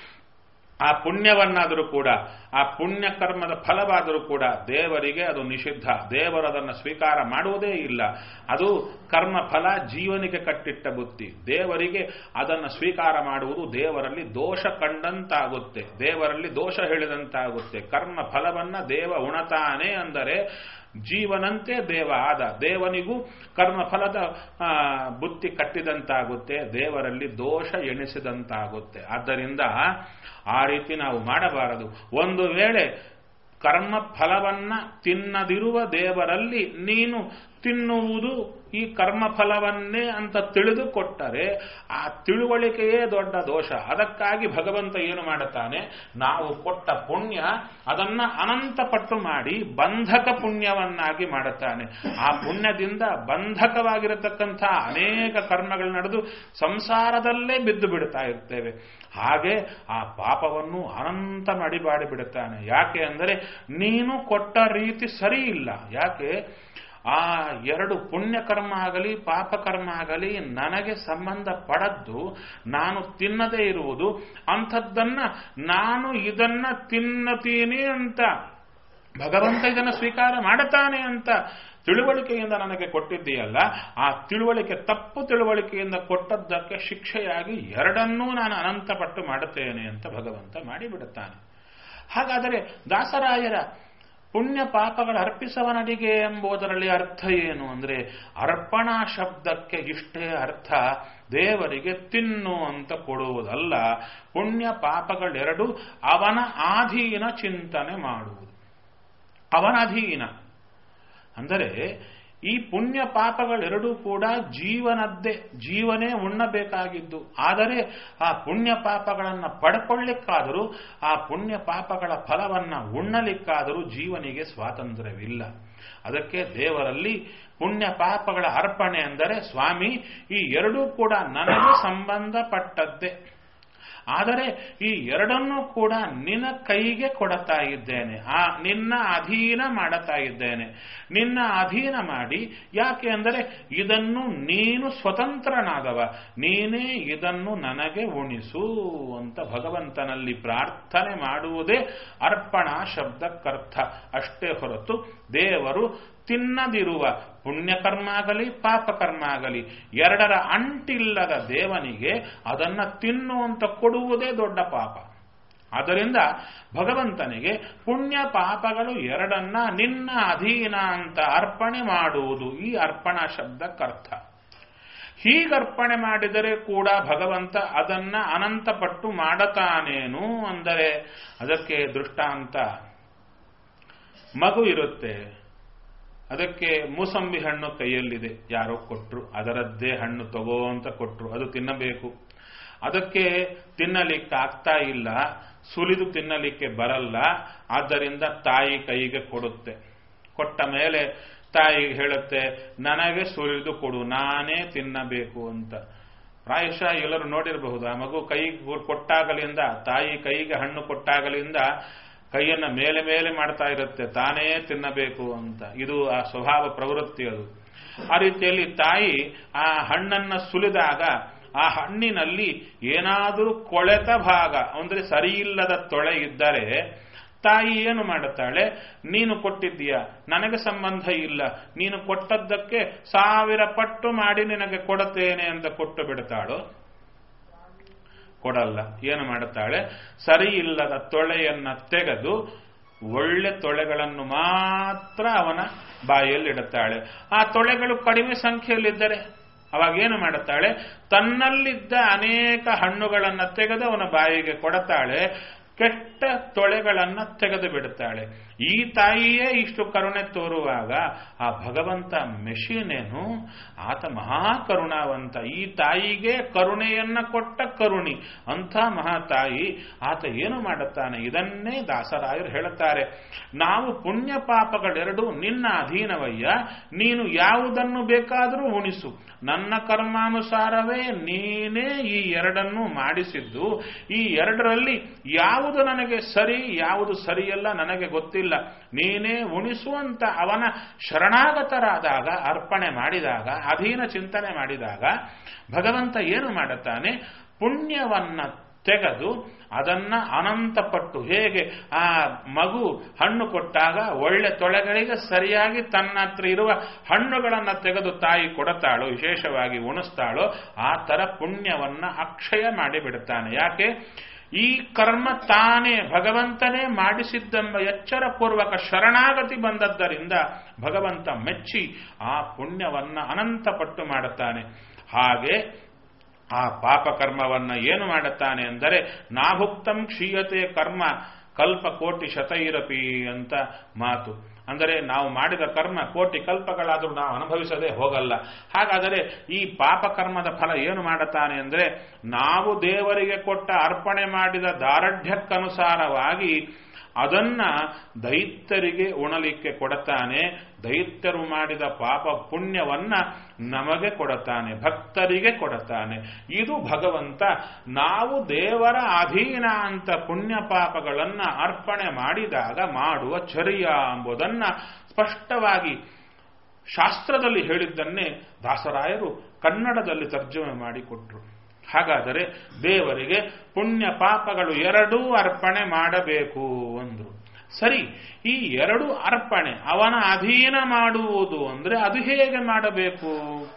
ಆ ಪುಣ್ಯವನ್ನಾದರೂ ಕೂಡ ಆ ಪುಣ್ಯ ಕರ್ಮದ ಫಲವಾದರೂ ಕೂಡ ದೇವರಿಗೆ ಅದು ನಿಷಿದ್ಧ ದೇವರು ಅದನ್ನು ಸ್ವೀಕಾರ ಮಾಡುವುದೇ ಇಲ್ಲ ಅದು ಕರ್ಮ ಫಲ ಜೀವನಿಗೆ ಕಟ್ಟಿಟ್ಟ ಬುತ್ತಿ ದೇವರಿಗೆ ಅದನ್ನು ಸ್ವೀಕಾರ ಮಾಡುವುದು ದೇವರಲ್ಲಿ ದೋಷ ಕಂಡಂತಾಗುತ್ತೆ ದೇವರಲ್ಲಿ ದೋಷ ಹೇಳಿದಂತಾಗುತ್ತೆ ಕರ್ಮ ಫಲವನ್ನ ದೇವ ಉಣತಾನೆ ಅಂದರೆ ಜೀವನಂತೆ ದೇವ ಆದ ದೇವನಿಗೂ ಕರ್ಮಫಲದ ಬುತ್ತಿ ಕಟ್ಟಿದಂತಾಗುತ್ತೆ ದೇವರಲ್ಲಿ ದೋಷ ಎಣಿಸಿದಂತಾಗುತ್ತೆ ಆದ್ದರಿಂದ ಆ ರೀತಿ ನಾವು ಮಾಡಬಾರದು ಒಂದು ವೇಳೆ ಕರ್ಮ ಫಲವನ್ನ ತಿನ್ನದಿರುವ ದೇವರಲ್ಲಿ ನೀನು ತಿನ್ನುವುದು ಈ ಕರ್ಮ ಫಲವನ್ನೇ ಅಂತ ತಿಳಿದುಕೊಟ್ಟರೆ ಆ ತಿಳುವಳಿಕೆಯೇ ದೊಡ್ಡ ದೋಷ ಅದಕ್ಕಾಗಿ ಭಗವಂತ ಏನು ಮಾಡುತ್ತಾನೆ ನಾವು ಕೊಟ್ಟ ಪುಣ್ಯ ಅದನ್ನ ಅನಂತ ಪಟ್ಟು ಮಾಡಿ ಬಂಧಕ ಪುಣ್ಯವನ್ನಾಗಿ ಮಾಡುತ್ತಾನೆ ಆ ಪುಣ್ಯದಿಂದ ಬಂಧಕವಾಗಿರತಕ್ಕಂಥ ಅನೇಕ ಕರ್ಮಗಳು ನಡೆದು ಸಂಸಾರದಲ್ಲೇ ಬಿದ್ದು ಬಿಡ್ತಾ ಇರ್ತೇವೆ ಹಾಗೆ ಆ ಪಾಪವನ್ನು ಅನಂತ ಮಾಡಿ ಬಾಡಿ ಬಿಡುತ್ತಾನೆ ಯಾಕೆ ಅಂದರೆ ನೀನು ಕೊಟ್ಟ ರೀತಿ ಸರಿ ಇಲ್ಲ ಯಾಕೆ ಆ ಎರಡು ಪುಣ್ಯಕರ್ಮ ಆಗಲಿ ಪಾಪಕರ್ಮ ಆಗಲಿ ನನಗೆ ಸಂಬಂಧ ಪಡದ್ದು ನಾನು ತಿನ್ನದೇ ಇರುವುದು ಅಂಥದ್ದನ್ನ ನಾನು ಇದನ್ನ ತಿನ್ನತೀನಿ ಅಂತ ಭಗವಂತ ಇದನ್ನು ಸ್ವೀಕಾರ ಮಾಡುತ್ತಾನೆ ಅಂತ ತಿಳುವಳಿಕೆಯಿಂದ ನನಗೆ ಕೊಟ್ಟಿದ್ದೀಯಲ್ಲ ಆ ತಿಳುವಳಿಕೆ ತಪ್ಪು ತಿಳುವಳಿಕೆಯಿಂದ ಕೊಟ್ಟದ್ದಕ್ಕೆ ಶಿಕ್ಷೆಯಾಗಿ ಎರಡನ್ನೂ ನಾನು ಅನಂತಪಟ್ಟು ಮಾಡುತ್ತೇನೆ ಅಂತ ಭಗವಂತ ಮಾಡಿಬಿಡುತ್ತಾನೆ ಹಾಗಾದರೆ ದಾಸರಾಯರ ಪುಣ್ಯ ಪಾಪಗಳ ಅರ್ಪಿಸವನಡಿಗೆ ಎಂಬುದರಲ್ಲಿ ಅರ್ಥ ಏನು ಅಂದ್ರೆ ಅರ್ಪಣಾ ಶಬ್ದಕ್ಕೆ ಇಷ್ಟೇ ಅರ್ಥ ದೇವರಿಗೆ ತಿನ್ನು ಅಂತ ಕೊಡುವುದಲ್ಲ ಪುಣ್ಯ ಪಾಪಗಳೆರಡು ಅವನ ಆಧೀನ ಚಿಂತನೆ ಮಾಡುವುದು ಅವನ ಅಧೀನ ಅಂದರೆ ಈ ಪುಣ್ಯ ಪಾಪಗಳೆರಡೂ ಕೂಡ ಜೀವನದ್ದೇ ಜೀವನೇ ಉಣ್ಣಬೇಕಾಗಿದ್ದು ಆದರೆ ಆ ಪುಣ್ಯ ಪಾಪಗಳನ್ನು ಪಡ್ಕೊಳ್ಳಿಕ್ಕಾದರೂ ಆ ಪುಣ್ಯ ಪಾಪಗಳ ಫಲವನ್ನ ಉಣ್ಣಲಿಕ್ಕಾದರೂ ಜೀವನಿಗೆ ಸ್ವಾತಂತ್ರ್ಯವಿಲ್ಲ ಅದಕ್ಕೆ ದೇವರಲ್ಲಿ ಪುಣ್ಯ ಪಾಪಗಳ ಅರ್ಪಣೆ ಅಂದರೆ ಸ್ವಾಮಿ ಈ ಎರಡೂ ಕೂಡ ನನಗೆ ಸಂಬಂಧಪಟ್ಟದ್ದೇ ಆದರೆ ಈ ಎರಡನ್ನೂ ಕೂಡ ನಿನ್ನ ಕೈಗೆ ಕೊಡತಾ ಇದ್ದೇನೆ ಆ ನಿನ್ನ ಅಧೀನ ಮಾಡತಾ ಇದ್ದೇನೆ ನಿನ್ನ ಅಧೀನ ಮಾಡಿ ಯಾಕೆ ಅಂದರೆ ಇದನ್ನು ನೀನು ಸ್ವತಂತ್ರನಾದವ ನೀನೇ ಇದನ್ನು ನನಗೆ ಉಣಿಸು ಅಂತ ಭಗವಂತನಲ್ಲಿ ಪ್ರಾರ್ಥನೆ ಮಾಡುವುದೇ ಅರ್ಪಣಾ ಶಬ್ದಕ್ಕರ್ಥ ಅಷ್ಟೇ ಹೊರತು ದೇವರು ತಿನ್ನದಿರುವ ಪುಣ್ಯಕರ್ಮ ಆಗಲಿ ಪಾಪಕರ್ಮ ಆಗಲಿ ಎರಡರ ಅಂಟಿಲ್ಲದ ದೇವನಿಗೆ ಅದನ್ನ ತಿನ್ನುವಂತ ಕೊಡುವುದೇ ದೊಡ್ಡ ಪಾಪ ಆದ್ದರಿಂದ ಭಗವಂತನಿಗೆ ಪುಣ್ಯ ಪಾಪಗಳು ಎರಡನ್ನ ನಿನ್ನ ಅಧೀನ ಅಂತ ಅರ್ಪಣೆ ಮಾಡುವುದು ಈ ಅರ್ಪಣಾ ಶಬ್ದಕ್ಕರ್ಥ ಹೀಗರ್ಪಣೆ ಮಾಡಿದರೆ ಕೂಡ ಭಗವಂತ ಅದನ್ನ ಅನಂತಪಟ್ಟು ಮಾಡತಾನೇನು ಅಂದರೆ ಅದಕ್ಕೆ ದೃಷ್ಟಾಂತ ಮಗು ಇರುತ್ತೆ ಅದಕ್ಕೆ ಮೂಸಂಬಿ ಹಣ್ಣು ಕೈಯಲ್ಲಿದೆ ಯಾರೋ ಕೊಟ್ರು ಅದರದ್ದೇ ಹಣ್ಣು ತಗೋ ಅಂತ ಕೊಟ್ರು ಅದು ತಿನ್ನಬೇಕು ಅದಕ್ಕೆ ತಿನ್ನಲಿಕ್ಕೆ ಆಗ್ತಾ ಇಲ್ಲ ಸುಲಿದು ತಿನ್ನಲಿಕ್ಕೆ ಬರಲ್ಲ ಆದ್ದರಿಂದ ತಾಯಿ ಕೈಗೆ ಕೊಡುತ್ತೆ ಕೊಟ್ಟ ಮೇಲೆ ತಾಯಿ ಹೇಳುತ್ತೆ ನನಗೆ ಸುಲಿದು ಕೊಡು ನಾನೇ ತಿನ್ನಬೇಕು ಅಂತ ಪ್ರಾಯಶಃ ಎಲ್ಲರೂ ನೋಡಿರಬಹುದು ಆ ಮಗು ಕೈಗೆ ಕೊಟ್ಟಾಗಲಿಂದ ತಾಯಿ ಕೈಗೆ ಹಣ್ಣು ಕೊಟ್ಟಾಗಲಿಂದ ಕೈಯನ್ನ ಮೇಲೆ ಮೇಲೆ ಮಾಡ್ತಾ ಇರುತ್ತೆ ತಾನೇ ತಿನ್ನಬೇಕು ಅಂತ ಇದು ಆ ಸ್ವಭಾವ ಪ್ರವೃತ್ತಿ ಅದು ಆ ರೀತಿಯಲ್ಲಿ ತಾಯಿ ಆ ಹಣ್ಣನ್ನ ಸುಲಿದಾಗ ಆ ಹಣ್ಣಿನಲ್ಲಿ ಏನಾದರೂ ಕೊಳೆತ ಭಾಗ ಅಂದ್ರೆ ಸರಿಯಿಲ್ಲದ ತೊಳೆ ಇದ್ದರೆ ತಾಯಿ ಏನು ಮಾಡುತ್ತಾಳೆ ನೀನು ಕೊಟ್ಟಿದ್ದೀಯ ನನಗೆ ಸಂಬಂಧ ಇಲ್ಲ ನೀನು ಕೊಟ್ಟದ್ದಕ್ಕೆ ಸಾವಿರ ಪಟ್ಟು ಮಾಡಿ ನಿನಗೆ ಕೊಡುತ್ತೇನೆ ಅಂತ ಕೊಟ್ಟು ಬಿಡ್ತಾಳು ಕೊಡಲ್ಲ ಏನು ಮಾಡುತ್ತಾಳೆ ಸರಿ ಇಲ್ಲದ ತೊಳೆಯನ್ನ ತೆಗೆದು ಒಳ್ಳೆ ತೊಳೆಗಳನ್ನು ಮಾತ್ರ ಅವನ ಬಾಯಲ್ಲಿಡುತ್ತಾಳೆ ಆ ತೊಳೆಗಳು ಕಡಿಮೆ ಸಂಖ್ಯೆಯಲ್ಲಿದ್ದರೆ ಅವಾಗ ಏನು ಮಾಡುತ್ತಾಳೆ ತನ್ನಲ್ಲಿದ್ದ ಅನೇಕ ಹಣ್ಣುಗಳನ್ನು ತೆಗೆದು ಅವನ ಬಾಯಿಗೆ ಕೊಡುತ್ತಾಳೆ ಕೆಟ್ಟ ತೊಳೆಗಳನ್ನ ತೆಗೆದು ಬಿಡುತ್ತಾಳೆ ಈ ತಾಯಿಯೇ ಇಷ್ಟು ಕರುಣೆ ತೋರುವಾಗ ಆ ಭಗವಂತ ಮೆಷಿನೇನು ಆತ ಮಹಾಕರುಣಾವಂತ ಈ ತಾಯಿಗೆ ಕರುಣೆಯನ್ನ ಕೊಟ್ಟ ಕರುಣಿ ಅಂಥ ಮಹಾತಾಯಿ ಆತ ಏನು ಮಾಡುತ್ತಾನೆ ಇದನ್ನೇ ದಾಸರಾಯರು ಹೇಳುತ್ತಾರೆ ನಾವು ಪುಣ್ಯ ಪಾಪಗಳೆರಡು ನಿನ್ನ ಅಧೀನವಯ್ಯ ನೀನು ಯಾವುದನ್ನು ಬೇಕಾದರೂ ಉಣಿಸು ನನ್ನ ಕರ್ಮಾನುಸಾರವೇ ನೀನೇ ಈ ಎರಡನ್ನು ಮಾಡಿಸಿದ್ದು ಈ ಎರಡರಲ್ಲಿ ಯಾವುದು ನನಗೆ ಸರಿ ಯಾವುದು ಸರಿಯಲ್ಲ ನನಗೆ ಗೊತ್ತಿಲ್ಲ ನೀನೇ ಉಣಿಸುವಂತ ಅವನ ಶರಣಾಗತರಾದಾಗ ಅರ್ಪಣೆ ಮಾಡಿದಾಗ ಅಧೀನ ಚಿಂತನೆ ಮಾಡಿದಾಗ ಭಗವಂತ ಏನು ಮಾಡುತ್ತಾನೆ ಪುಣ್ಯವನ್ನ ತೆಗೆದು ಅದನ್ನ ಅನಂತಪಟ್ಟು ಹೇಗೆ ಆ ಮಗು ಹಣ್ಣು ಕೊಟ್ಟಾಗ ಒಳ್ಳೆ ತೊಳೆಗಳಿಗೆ ಸರಿಯಾಗಿ ತನ್ನ ಹತ್ರ ಇರುವ ಹಣ್ಣುಗಳನ್ನು ತೆಗೆದು ತಾಯಿ ಕೊಡುತ್ತಾಳೋ ವಿಶೇಷವಾಗಿ ಉಣಿಸ್ತಾಳೋ ಆ ತರ ಪುಣ್ಯವನ್ನ ಅಕ್ಷಯ ಮಾಡಿ ಬಿಡುತ್ತಾನೆ ಯಾಕೆ ಈ ಕರ್ಮ ತಾನೇ ಭಗವಂತನೇ ಮಾಡಿಸಿದ್ದೆಂಬ ಎಚ್ಚರಪೂರ್ವಕ ಶರಣಾಗತಿ ಬಂದದ್ದರಿಂದ ಭಗವಂತ ಮೆಚ್ಚಿ ಆ ಪುಣ್ಯವನ್ನ ಅನಂತಪಟ್ಟು ಮಾಡುತ್ತಾನೆ ಹಾಗೆ ಆ ಪಾಪಕರ್ಮವನ್ನ ಏನು ಮಾಡುತ್ತಾನೆ ಅಂದರೆ ನಾಭುಕ್ತಂ ಕ್ಷೀಯತೆ ಕರ್ಮ ಕಲ್ಪ ಕೋಟಿ ಶತೈರಪಿ ಅಂತ ಮಾತು ಅಂದರೆ ನಾವು ಮಾಡಿದ ಕರ್ಮ ಕೋಟಿ ಕಲ್ಪಗಳಾದರೂ ನಾವು ಅನುಭವಿಸದೆ ಹೋಗಲ್ಲ ಹಾಗಾದರೆ ಈ ಪಾಪಕರ್ಮದ ಫಲ ಏನು ಮಾಡುತ್ತಾನೆ ಅಂದರೆ ನಾವು ದೇವರಿಗೆ ಕೊಟ್ಟ ಅರ್ಪಣೆ ಮಾಡಿದ ದಾರಢ್ಯಕ್ಕನುಸಾರವಾಗಿ ಅದನ್ನ ದೈತ್ಯರಿಗೆ ಉಣಲಿಕ್ಕೆ ಕೊಡುತ್ತಾನೆ ದೈತ್ಯರು ಮಾಡಿದ ಪಾಪ ಪುಣ್ಯವನ್ನ ನಮಗೆ ಕೊಡುತ್ತಾನೆ ಭಕ್ತರಿಗೆ ಕೊಡುತ್ತಾನೆ ಇದು ಭಗವಂತ ನಾವು ದೇವರ ಅಧೀನ ಅಂತ ಪುಣ್ಯ ಪಾಪಗಳನ್ನ ಅರ್ಪಣೆ ಮಾಡಿದಾಗ ಮಾಡುವ ಚರ್ಯ ಎಂಬುದನ್ನ ಸ್ಪಷ್ಟವಾಗಿ ಶಾಸ್ತ್ರದಲ್ಲಿ ಹೇಳಿದ್ದನ್ನೇ ದಾಸರಾಯರು ಕನ್ನಡದಲ್ಲಿ ತರ್ಜುಮೆ ಮಾಡಿಕೊಟ್ರು ಹಾಗಾದರೆ ದೇವರಿಗೆ ಪುಣ್ಯ ಪಾಪಗಳು ಎರಡೂ ಅರ್ಪಣೆ ಮಾಡಬೇಕು ಅಂದ್ರು ಸರಿ ಈ ಎರಡು ಅರ್ಪಣೆ ಅವನ ಅಧೀನ ಮಾಡುವುದು ಅಂದ್ರೆ ಅದು ಹೇಗೆ ಮಾಡಬೇಕು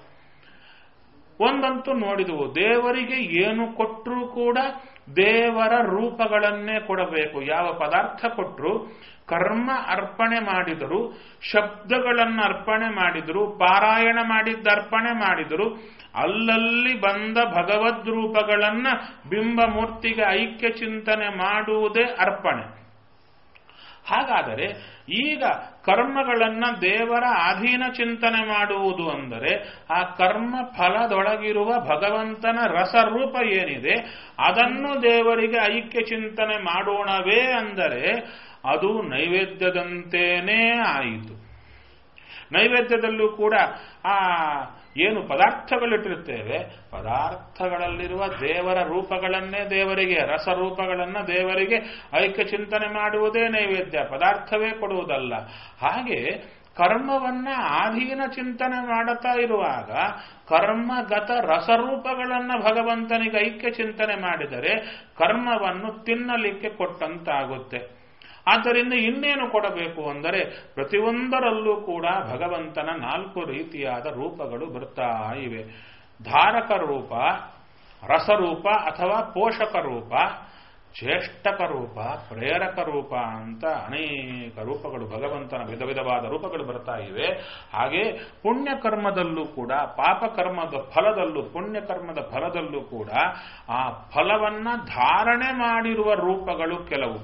ಒಂದಂತೂ ನೋಡಿದವು ದೇವರಿಗೆ ಏನು ಕೊಟ್ಟರೂ ಕೂಡ ದೇವರ ರೂಪಗಳನ್ನೇ ಕೊಡಬೇಕು ಯಾವ ಪದಾರ್ಥ ಕೊಟ್ಟರು ಕರ್ಮ ಅರ್ಪಣೆ ಮಾಡಿದರು ಶಬ್ದಗಳನ್ನು ಅರ್ಪಣೆ ಮಾಡಿದರು ಪಾರಾಯಣ ಮಾಡಿದ್ದ ಅರ್ಪಣೆ ಮಾಡಿದರು ಅಲ್ಲಲ್ಲಿ ಬಂದ ಭಗವದ್ ರೂಪಗಳನ್ನ ಬಿಂಬ ಮೂರ್ತಿಗೆ ಐಕ್ಯ ಚಿಂತನೆ ಮಾಡುವುದೇ ಅರ್ಪಣೆ ಹಾಗಾದರೆ ಈಗ ಕರ್ಮಗಳನ್ನ ದೇವರ ಅಧೀನ ಚಿಂತನೆ ಮಾಡುವುದು ಅಂದರೆ ಆ ಕರ್ಮ ಫಲದೊಳಗಿರುವ ಭಗವಂತನ ರಸರೂಪ ಏನಿದೆ ಅದನ್ನು ದೇವರಿಗೆ ಐಕ್ಯ ಚಿಂತನೆ ಮಾಡೋಣವೇ ಅಂದರೆ ಅದು ನೈವೇದ್ಯದಂತೇನೇ ಆಯಿತು ನೈವೇದ್ಯದಲ್ಲೂ ಕೂಡ ಆ ಏನು ಪದಾರ್ಥಗಳಿಟ್ಟಿರ್ತೇವೆ ಪದಾರ್ಥಗಳಲ್ಲಿರುವ ದೇವರ ರೂಪಗಳನ್ನೇ ದೇವರಿಗೆ ರಸರೂಪಗಳನ್ನ ದೇವರಿಗೆ ಐಕ್ಯ ಚಿಂತನೆ ಮಾಡುವುದೇ ನೈವೇದ್ಯ ಪದಾರ್ಥವೇ ಕೊಡುವುದಲ್ಲ ಹಾಗೆ ಕರ್ಮವನ್ನ ಆಧೀನ ಚಿಂತನೆ ಮಾಡುತ್ತಾ ಇರುವಾಗ ಕರ್ಮಗತ ರಸರೂಪಗಳನ್ನ ಭಗವಂತನಿಗೆ ಐಕ್ಯ ಚಿಂತನೆ ಮಾಡಿದರೆ ಕರ್ಮವನ್ನು ತಿನ್ನಲಿಕ್ಕೆ ಕೊಟ್ಟಂತಾಗುತ್ತೆ ಆದ್ದರಿಂದ ಇನ್ನೇನು ಕೊಡಬೇಕು ಅಂದರೆ ಪ್ರತಿಯೊಂದರಲ್ಲೂ ಕೂಡ ಭಗವಂತನ ನಾಲ್ಕು ರೀತಿಯಾದ ರೂಪಗಳು ಬರ್ತಾ ಇವೆ ಧಾರಕ ರೂಪ ರಸರೂಪ ಅಥವಾ ಪೋಷಕ ರೂಪ ಚೇಷ್ಟಕ ರೂಪ ಪ್ರೇರಕ ರೂಪ ಅಂತ ಅನೇಕ ರೂಪಗಳು ಭಗವಂತನ ವಿಧ ವಿಧವಾದ ರೂಪಗಳು ಬರ್ತಾ ಇವೆ ಹಾಗೆ ಪುಣ್ಯಕರ್ಮದಲ್ಲೂ ಕೂಡ ಪಾಪಕರ್ಮದ ಫಲದಲ್ಲೂ ಪುಣ್ಯಕರ್ಮದ ಫಲದಲ್ಲೂ ಕೂಡ ಆ ಫಲವನ್ನ ಧಾರಣೆ ಮಾಡಿರುವ ರೂಪಗಳು ಕೆಲವು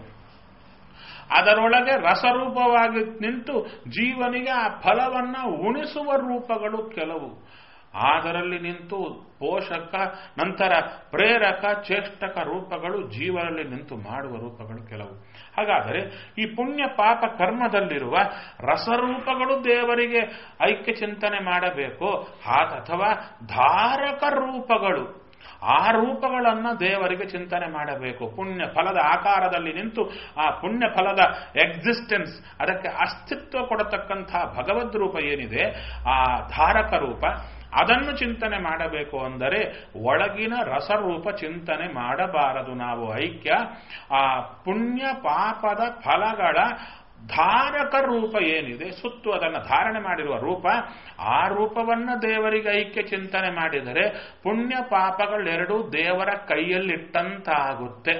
ಅದರೊಳಗೆ ರಸರೂಪವಾಗಿ ನಿಂತು ಜೀವನಿಗೆ ಆ ಫಲವನ್ನ ಉಣಿಸುವ ರೂಪಗಳು ಕೆಲವು ಅದರಲ್ಲಿ ನಿಂತು ಪೋಷಕ ನಂತರ ಪ್ರೇರಕ ಚೇಷ್ಟಕ ರೂಪಗಳು ಜೀವನಲ್ಲಿ ನಿಂತು ಮಾಡುವ ರೂಪಗಳು ಕೆಲವು ಹಾಗಾದರೆ ಈ ಪುಣ್ಯ ಪಾಪ ಕರ್ಮದಲ್ಲಿರುವ ರಸರೂಪಗಳು ದೇವರಿಗೆ ಐಕ್ಯ ಚಿಂತನೆ ಮಾಡಬೇಕು ಅಥವಾ ಧಾರಕ ರೂಪಗಳು ಆ ರೂಪಗಳನ್ನು ದೇವರಿಗೆ ಚಿಂತನೆ ಮಾಡಬೇಕು ಪುಣ್ಯ ಫಲದ ಆಕಾರದಲ್ಲಿ ನಿಂತು ಆ ಪುಣ್ಯ ಫಲದ ಎಕ್ಸಿಸ್ಟೆನ್ಸ್ ಅದಕ್ಕೆ ಅಸ್ತಿತ್ವ ಕೊಡತಕ್ಕಂತಹ ಭಗವದ್ ರೂಪ ಏನಿದೆ ಆ ಧಾರಕ ರೂಪ ಅದನ್ನು ಚಿಂತನೆ ಮಾಡಬೇಕು ಅಂದರೆ ಒಳಗಿನ ರಸರೂಪ ಚಿಂತನೆ ಮಾಡಬಾರದು ನಾವು ಐಕ್ಯ ಆ ಪುಣ್ಯ ಪಾಪದ ಫಲಗಳ ಧಾರಕ ರೂಪ ಏನಿದೆ ಸುತ್ತು ಅದನ್ನು ಧಾರಣೆ ಮಾಡಿರುವ ರೂಪ ಆ ರೂಪವನ್ನು ದೇವರಿಗೆ ಐಕ್ಯ ಚಿಂತನೆ ಮಾಡಿದರೆ ಪುಣ್ಯ ಪಾಪಗಳೆರಡೂ ದೇವರ ಕೈಯಲ್ಲಿಟ್ಟಂತಾಗುತ್ತೆ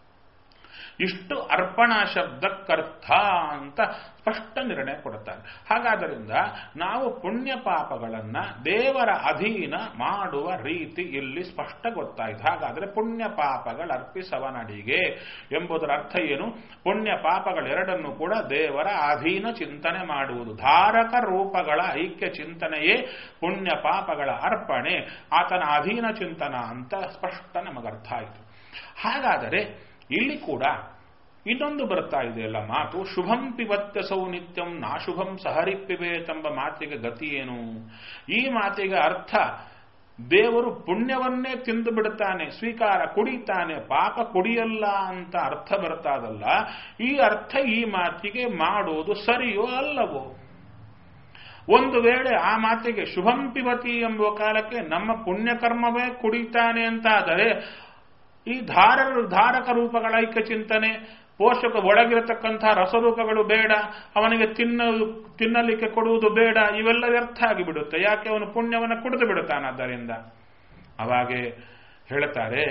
ಇಷ್ಟು ಅರ್ಪಣಾ ಶಬ್ದಕ್ಕರ್ಥ ಅಂತ ಸ್ಪಷ್ಟ ನಿರ್ಣಯ ಕೊಡುತ್ತಾರೆ ಹಾಗಾದ್ದರಿಂದ ನಾವು ಪುಣ್ಯ ಪಾಪಗಳನ್ನ ದೇವರ ಅಧೀನ ಮಾಡುವ ರೀತಿ ಇಲ್ಲಿ ಸ್ಪಷ್ಟ ಗೊತ್ತಾಯಿತು ಹಾಗಾದರೆ ಪುಣ್ಯ ಪಾಪಗಳ ಅರ್ಪಿಸವನಡಿಗೆ ಎಂಬುದರ ಅರ್ಥ ಏನು ಪುಣ್ಯ ಪಾಪಗಳೆರಡನ್ನು ಕೂಡ ದೇವರ ಅಧೀನ ಚಿಂತನೆ ಮಾಡುವುದು ಧಾರಕ ರೂಪಗಳ ಐಕ್ಯ ಚಿಂತನೆಯೇ ಪುಣ್ಯ ಪಾಪಗಳ ಅರ್ಪಣೆ ಆತನ ಅಧೀನ ಚಿಂತನ ಅಂತ ಸ್ಪಷ್ಟ ನಮಗರ್ಥ ಆಯಿತು ಹಾಗಾದರೆ ಇಲ್ಲಿ ಕೂಡ ಇನ್ನೊಂದು ಬರ್ತಾ ಇದೆಯಲ್ಲ ಮಾತು ಶುಭಂ ಪಿಬತ್ಯಸೌ ನಿತ್ಯಂ ನಾಶುಭಂ ಸಹರಿಪ್ಪಿಬೇತೆಂಬ ಮಾತಿಗೆ ಗತಿ ಏನು ಈ ಮಾತಿಗೆ ಅರ್ಥ ದೇವರು ಪುಣ್ಯವನ್ನೇ ತಿಂದು ಬಿಡುತ್ತಾನೆ ಸ್ವೀಕಾರ ಕುಡಿತಾನೆ ಪಾಪ ಕುಡಿಯಲ್ಲ ಅಂತ ಅರ್ಥ ಬರ್ತಾದಲ್ಲ ಈ ಅರ್ಥ ಈ ಮಾತಿಗೆ ಮಾಡುವುದು ಸರಿಯೋ ಅಲ್ಲವೋ ಒಂದು ವೇಳೆ ಆ ಮಾತಿಗೆ ಶುಭಂ ಪಿಬತಿ ಎಂಬುವ ಕಾಲಕ್ಕೆ ನಮ್ಮ ಪುಣ್ಯಕರ್ಮವೇ ಕುಡಿತಾನೆ ಅಂತಾದರೆ ಈ ಧಾರ ಧಾರಕ ರೂಪಗಳ ಐಕ್ಯ ಚಿಂತನೆ ಪೋಷಕ ಒಳಗಿರತಕ್ಕಂಥ ರಸರೂಪಗಳು ಬೇಡ ಅವನಿಗೆ ತಿನ್ನ ತಿನ್ನಲಿಕ್ಕೆ ಕೊಡುವುದು ಬೇಡ ಇವೆಲ್ಲ ವ್ಯರ್ಥ ಆಗಿಬಿಡುತ್ತೆ ಯಾಕೆ ಅವನು ಪುಣ್ಯವನ್ನು ಕುಡಿದು ಬಿಡುತ್ತಾನಾದ್ದರಿಂದ ಅವಾಗೆ ಹೇಳುತ್ತಾರೆ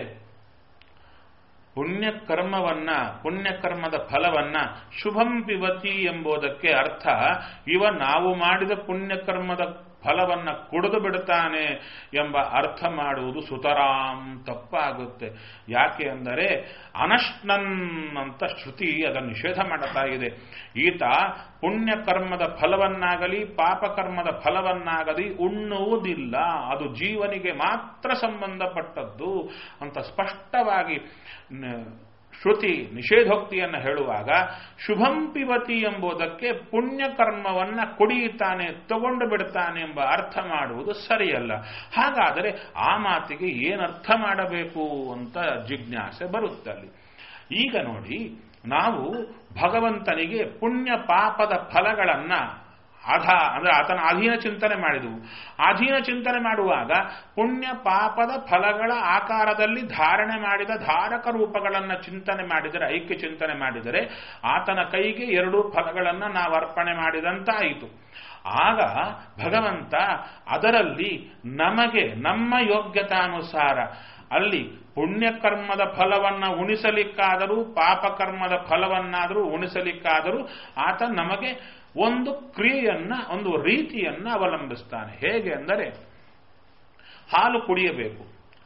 ಪುಣ್ಯಕರ್ಮವನ್ನ ಪುಣ್ಯಕರ್ಮದ ಫಲವನ್ನ ಶುಭಂ ಪಿಬತಿ ಎಂಬುದಕ್ಕೆ ಅರ್ಥ ಇವ ನಾವು ಮಾಡಿದ ಪುಣ್ಯಕರ್ಮದ ಫಲವನ್ನ ಕುಡಿದು ಬಿಡುತ್ತಾನೆ ಎಂಬ ಅರ್ಥ ಮಾಡುವುದು ಸುತರಾಂ ತಪ್ಪಾಗುತ್ತೆ ಯಾಕೆ ಅಂದರೆ ಅನಶ್ನನ್ ಅಂತ ಶ್ರುತಿ ಅದನ್ನು ನಿಷೇಧ ಮಾಡುತ್ತಾ ಇದೆ ಈತ ಪುಣ್ಯಕರ್ಮದ ಫಲವನ್ನಾಗಲಿ ಪಾಪಕರ್ಮದ ಫಲವನ್ನಾಗಲಿ ಉಣ್ಣುವುದಿಲ್ಲ ಅದು ಜೀವನಿಗೆ ಮಾತ್ರ ಸಂಬಂಧಪಟ್ಟದ್ದು ಅಂತ ಸ್ಪಷ್ಟವಾಗಿ ಶ್ರುತಿ ನಿಷೇಧೋಕ್ತಿಯನ್ನು ಹೇಳುವಾಗ ಶುಭಂ ಪಿಬತಿ ಎಂಬುದಕ್ಕೆ ಪುಣ್ಯಕರ್ಮವನ್ನ ಕುಡಿಯುತ್ತಾನೆ ತಗೊಂಡು ಬಿಡುತ್ತಾನೆ ಎಂಬ ಅರ್ಥ ಮಾಡುವುದು ಸರಿಯಲ್ಲ ಹಾಗಾದರೆ ಆ ಮಾತಿಗೆ ಏನರ್ಥ ಮಾಡಬೇಕು ಅಂತ ಜಿಜ್ಞಾಸೆ ಬರುತ್ತಲ್ಲಿ ಈಗ ನೋಡಿ ನಾವು ಭಗವಂತನಿಗೆ ಪುಣ್ಯ ಪಾಪದ ಫಲಗಳನ್ನ ಅಧಾ ಅಂದ್ರೆ ಆತನ ಅಧೀನ ಚಿಂತನೆ ಮಾಡಿದವು ಅಧೀನ ಚಿಂತನೆ ಮಾಡುವಾಗ ಪುಣ್ಯ ಪಾಪದ ಫಲಗಳ ಆಕಾರದಲ್ಲಿ ಧಾರಣೆ ಮಾಡಿದ ಧಾರಕ ರೂಪಗಳನ್ನು ಚಿಂತನೆ ಮಾಡಿದರೆ ಐಕ್ಯ ಚಿಂತನೆ ಮಾಡಿದರೆ ಆತನ ಕೈಗೆ ಎರಡೂ ಫಲಗಳನ್ನು ನಾವು ಅರ್ಪಣೆ ಮಾಡಿದಂತಾಯಿತು ಆಗ ಭಗವಂತ ಅದರಲ್ಲಿ ನಮಗೆ ನಮ್ಮ ಯೋಗ್ಯತಾನುಸಾರ ಅಲ್ಲಿ ಪುಣ್ಯಕರ್ಮದ ಫಲವನ್ನ ಉಣಿಸಲಿಕ್ಕಾದರೂ ಪಾಪಕರ್ಮದ ಫಲವನ್ನಾದರೂ ಉಣಿಸಲಿಕ್ಕಾದರೂ ಆತ ನಮಗೆ ಒಂದು ಕ್ರಿಯೆಯನ್ನ ಒಂದು ರೀತಿಯನ್ನ ಅವಲಂಬಿಸ್ತಾನೆ ಹೇಗೆ ಅಂದರೆ ಹಾಲು ಕುಡಿಯಬೇಕು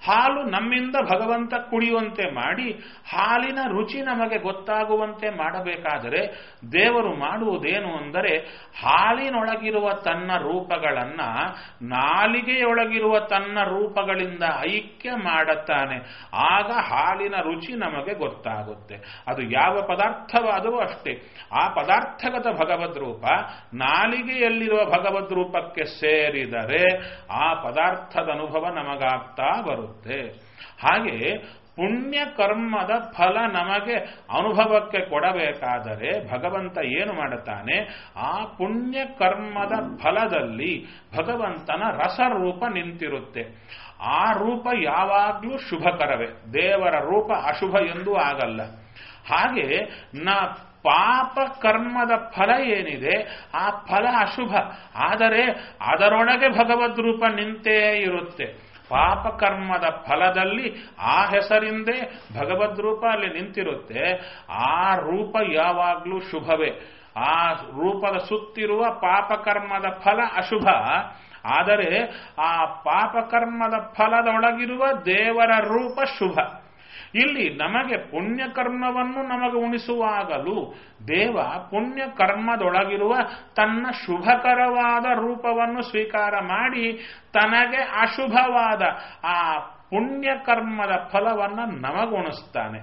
ಹಾಲು ನಮ್ಮಿಂದ ಭಗವಂತ ಕುಡಿಯುವಂತೆ ಮಾಡಿ ಹಾಲಿನ ರುಚಿ ನಮಗೆ ಗೊತ್ತಾಗುವಂತೆ ಮಾಡಬೇಕಾದರೆ ದೇವರು ಮಾಡುವುದೇನು ಅಂದರೆ ಹಾಲಿನೊಳಗಿರುವ ತನ್ನ ರೂಪಗಳನ್ನ ನಾಲಿಗೆಯೊಳಗಿರುವ ತನ್ನ ರೂಪಗಳಿಂದ ಐಕ್ಯ ಮಾಡುತ್ತಾನೆ ಆಗ ಹಾಲಿನ ರುಚಿ ನಮಗೆ ಗೊತ್ತಾಗುತ್ತೆ ಅದು ಯಾವ ಪದಾರ್ಥವಾದರೂ ಅಷ್ಟೇ ಆ ಪದಾರ್ಥಗತ ಭಗವದ್ ರೂಪ ನಾಲಿಗೆಯಲ್ಲಿರುವ ಭಗವದ್ ರೂಪಕ್ಕೆ ಸೇರಿದರೆ ಆ ಪದಾರ್ಥದ ಅನುಭವ ನಮಗಾಗ್ತಾ ಬರುತ್ತೆ ಹಾಗೆ ಪುಣ್ಯ ಕರ್ಮದ ಫಲ ನಮಗೆ ಅನುಭವಕ್ಕೆ ಕೊಡಬೇಕಾದರೆ ಭಗವಂತ ಏನು ಮಾಡುತ್ತಾನೆ ಆ ಪುಣ್ಯ ಕರ್ಮದ ಫಲದಲ್ಲಿ ಭಗವಂತನ ರಸರೂಪ ನಿಂತಿರುತ್ತೆ ಆ ರೂಪ ಯಾವಾಗಲೂ ಶುಭಕರವೇ ದೇವರ ರೂಪ ಅಶುಭ ಎಂದೂ ಆಗಲ್ಲ ಹಾಗೆ ನ ಪಾಪ ಕರ್ಮದ ಫಲ ಏನಿದೆ ಆ ಫಲ ಅಶುಭ ಆದರೆ ಅದರೊಳಗೆ ಭಗವದ್ ರೂಪ ನಿಂತೇ ಇರುತ್ತೆ ಪಾಪ ಕರ್ಮದ ಫಲದಲ್ಲಿ ಆ ಹೆಸರಿಂದೇ ಭಗವದ್ ರೂಪ ಅಲ್ಲಿ ನಿಂತಿರುತ್ತೆ ಆ ರೂಪ ಯಾವಾಗಲೂ ಶುಭವೇ ಆ ರೂಪದ ಸುತ್ತಿರುವ ಪಾಪಕರ್ಮದ ಫಲ ಅಶುಭ ಆದರೆ ಆ ಪಾಪಕರ್ಮದ ಫಲದೊಳಗಿರುವ ದೇವರ ರೂಪ ಶುಭ ಇಲ್ಲಿ ನಮಗೆ ಪುಣ್ಯಕರ್ಮವನ್ನು ನಮಗೆ ಉಣಿಸುವಾಗಲೂ ದೇವ ಪುಣ್ಯ ಕರ್ಮದೊಳಗಿರುವ ತನ್ನ ಶುಭಕರವಾದ ರೂಪವನ್ನು ಸ್ವೀಕಾರ ಮಾಡಿ ತನಗೆ ಅಶುಭವಾದ ಆ ಪುಣ್ಯಕರ್ಮದ ಫಲವನ್ನು ನಮಗುಣಿಸ್ತಾನೆ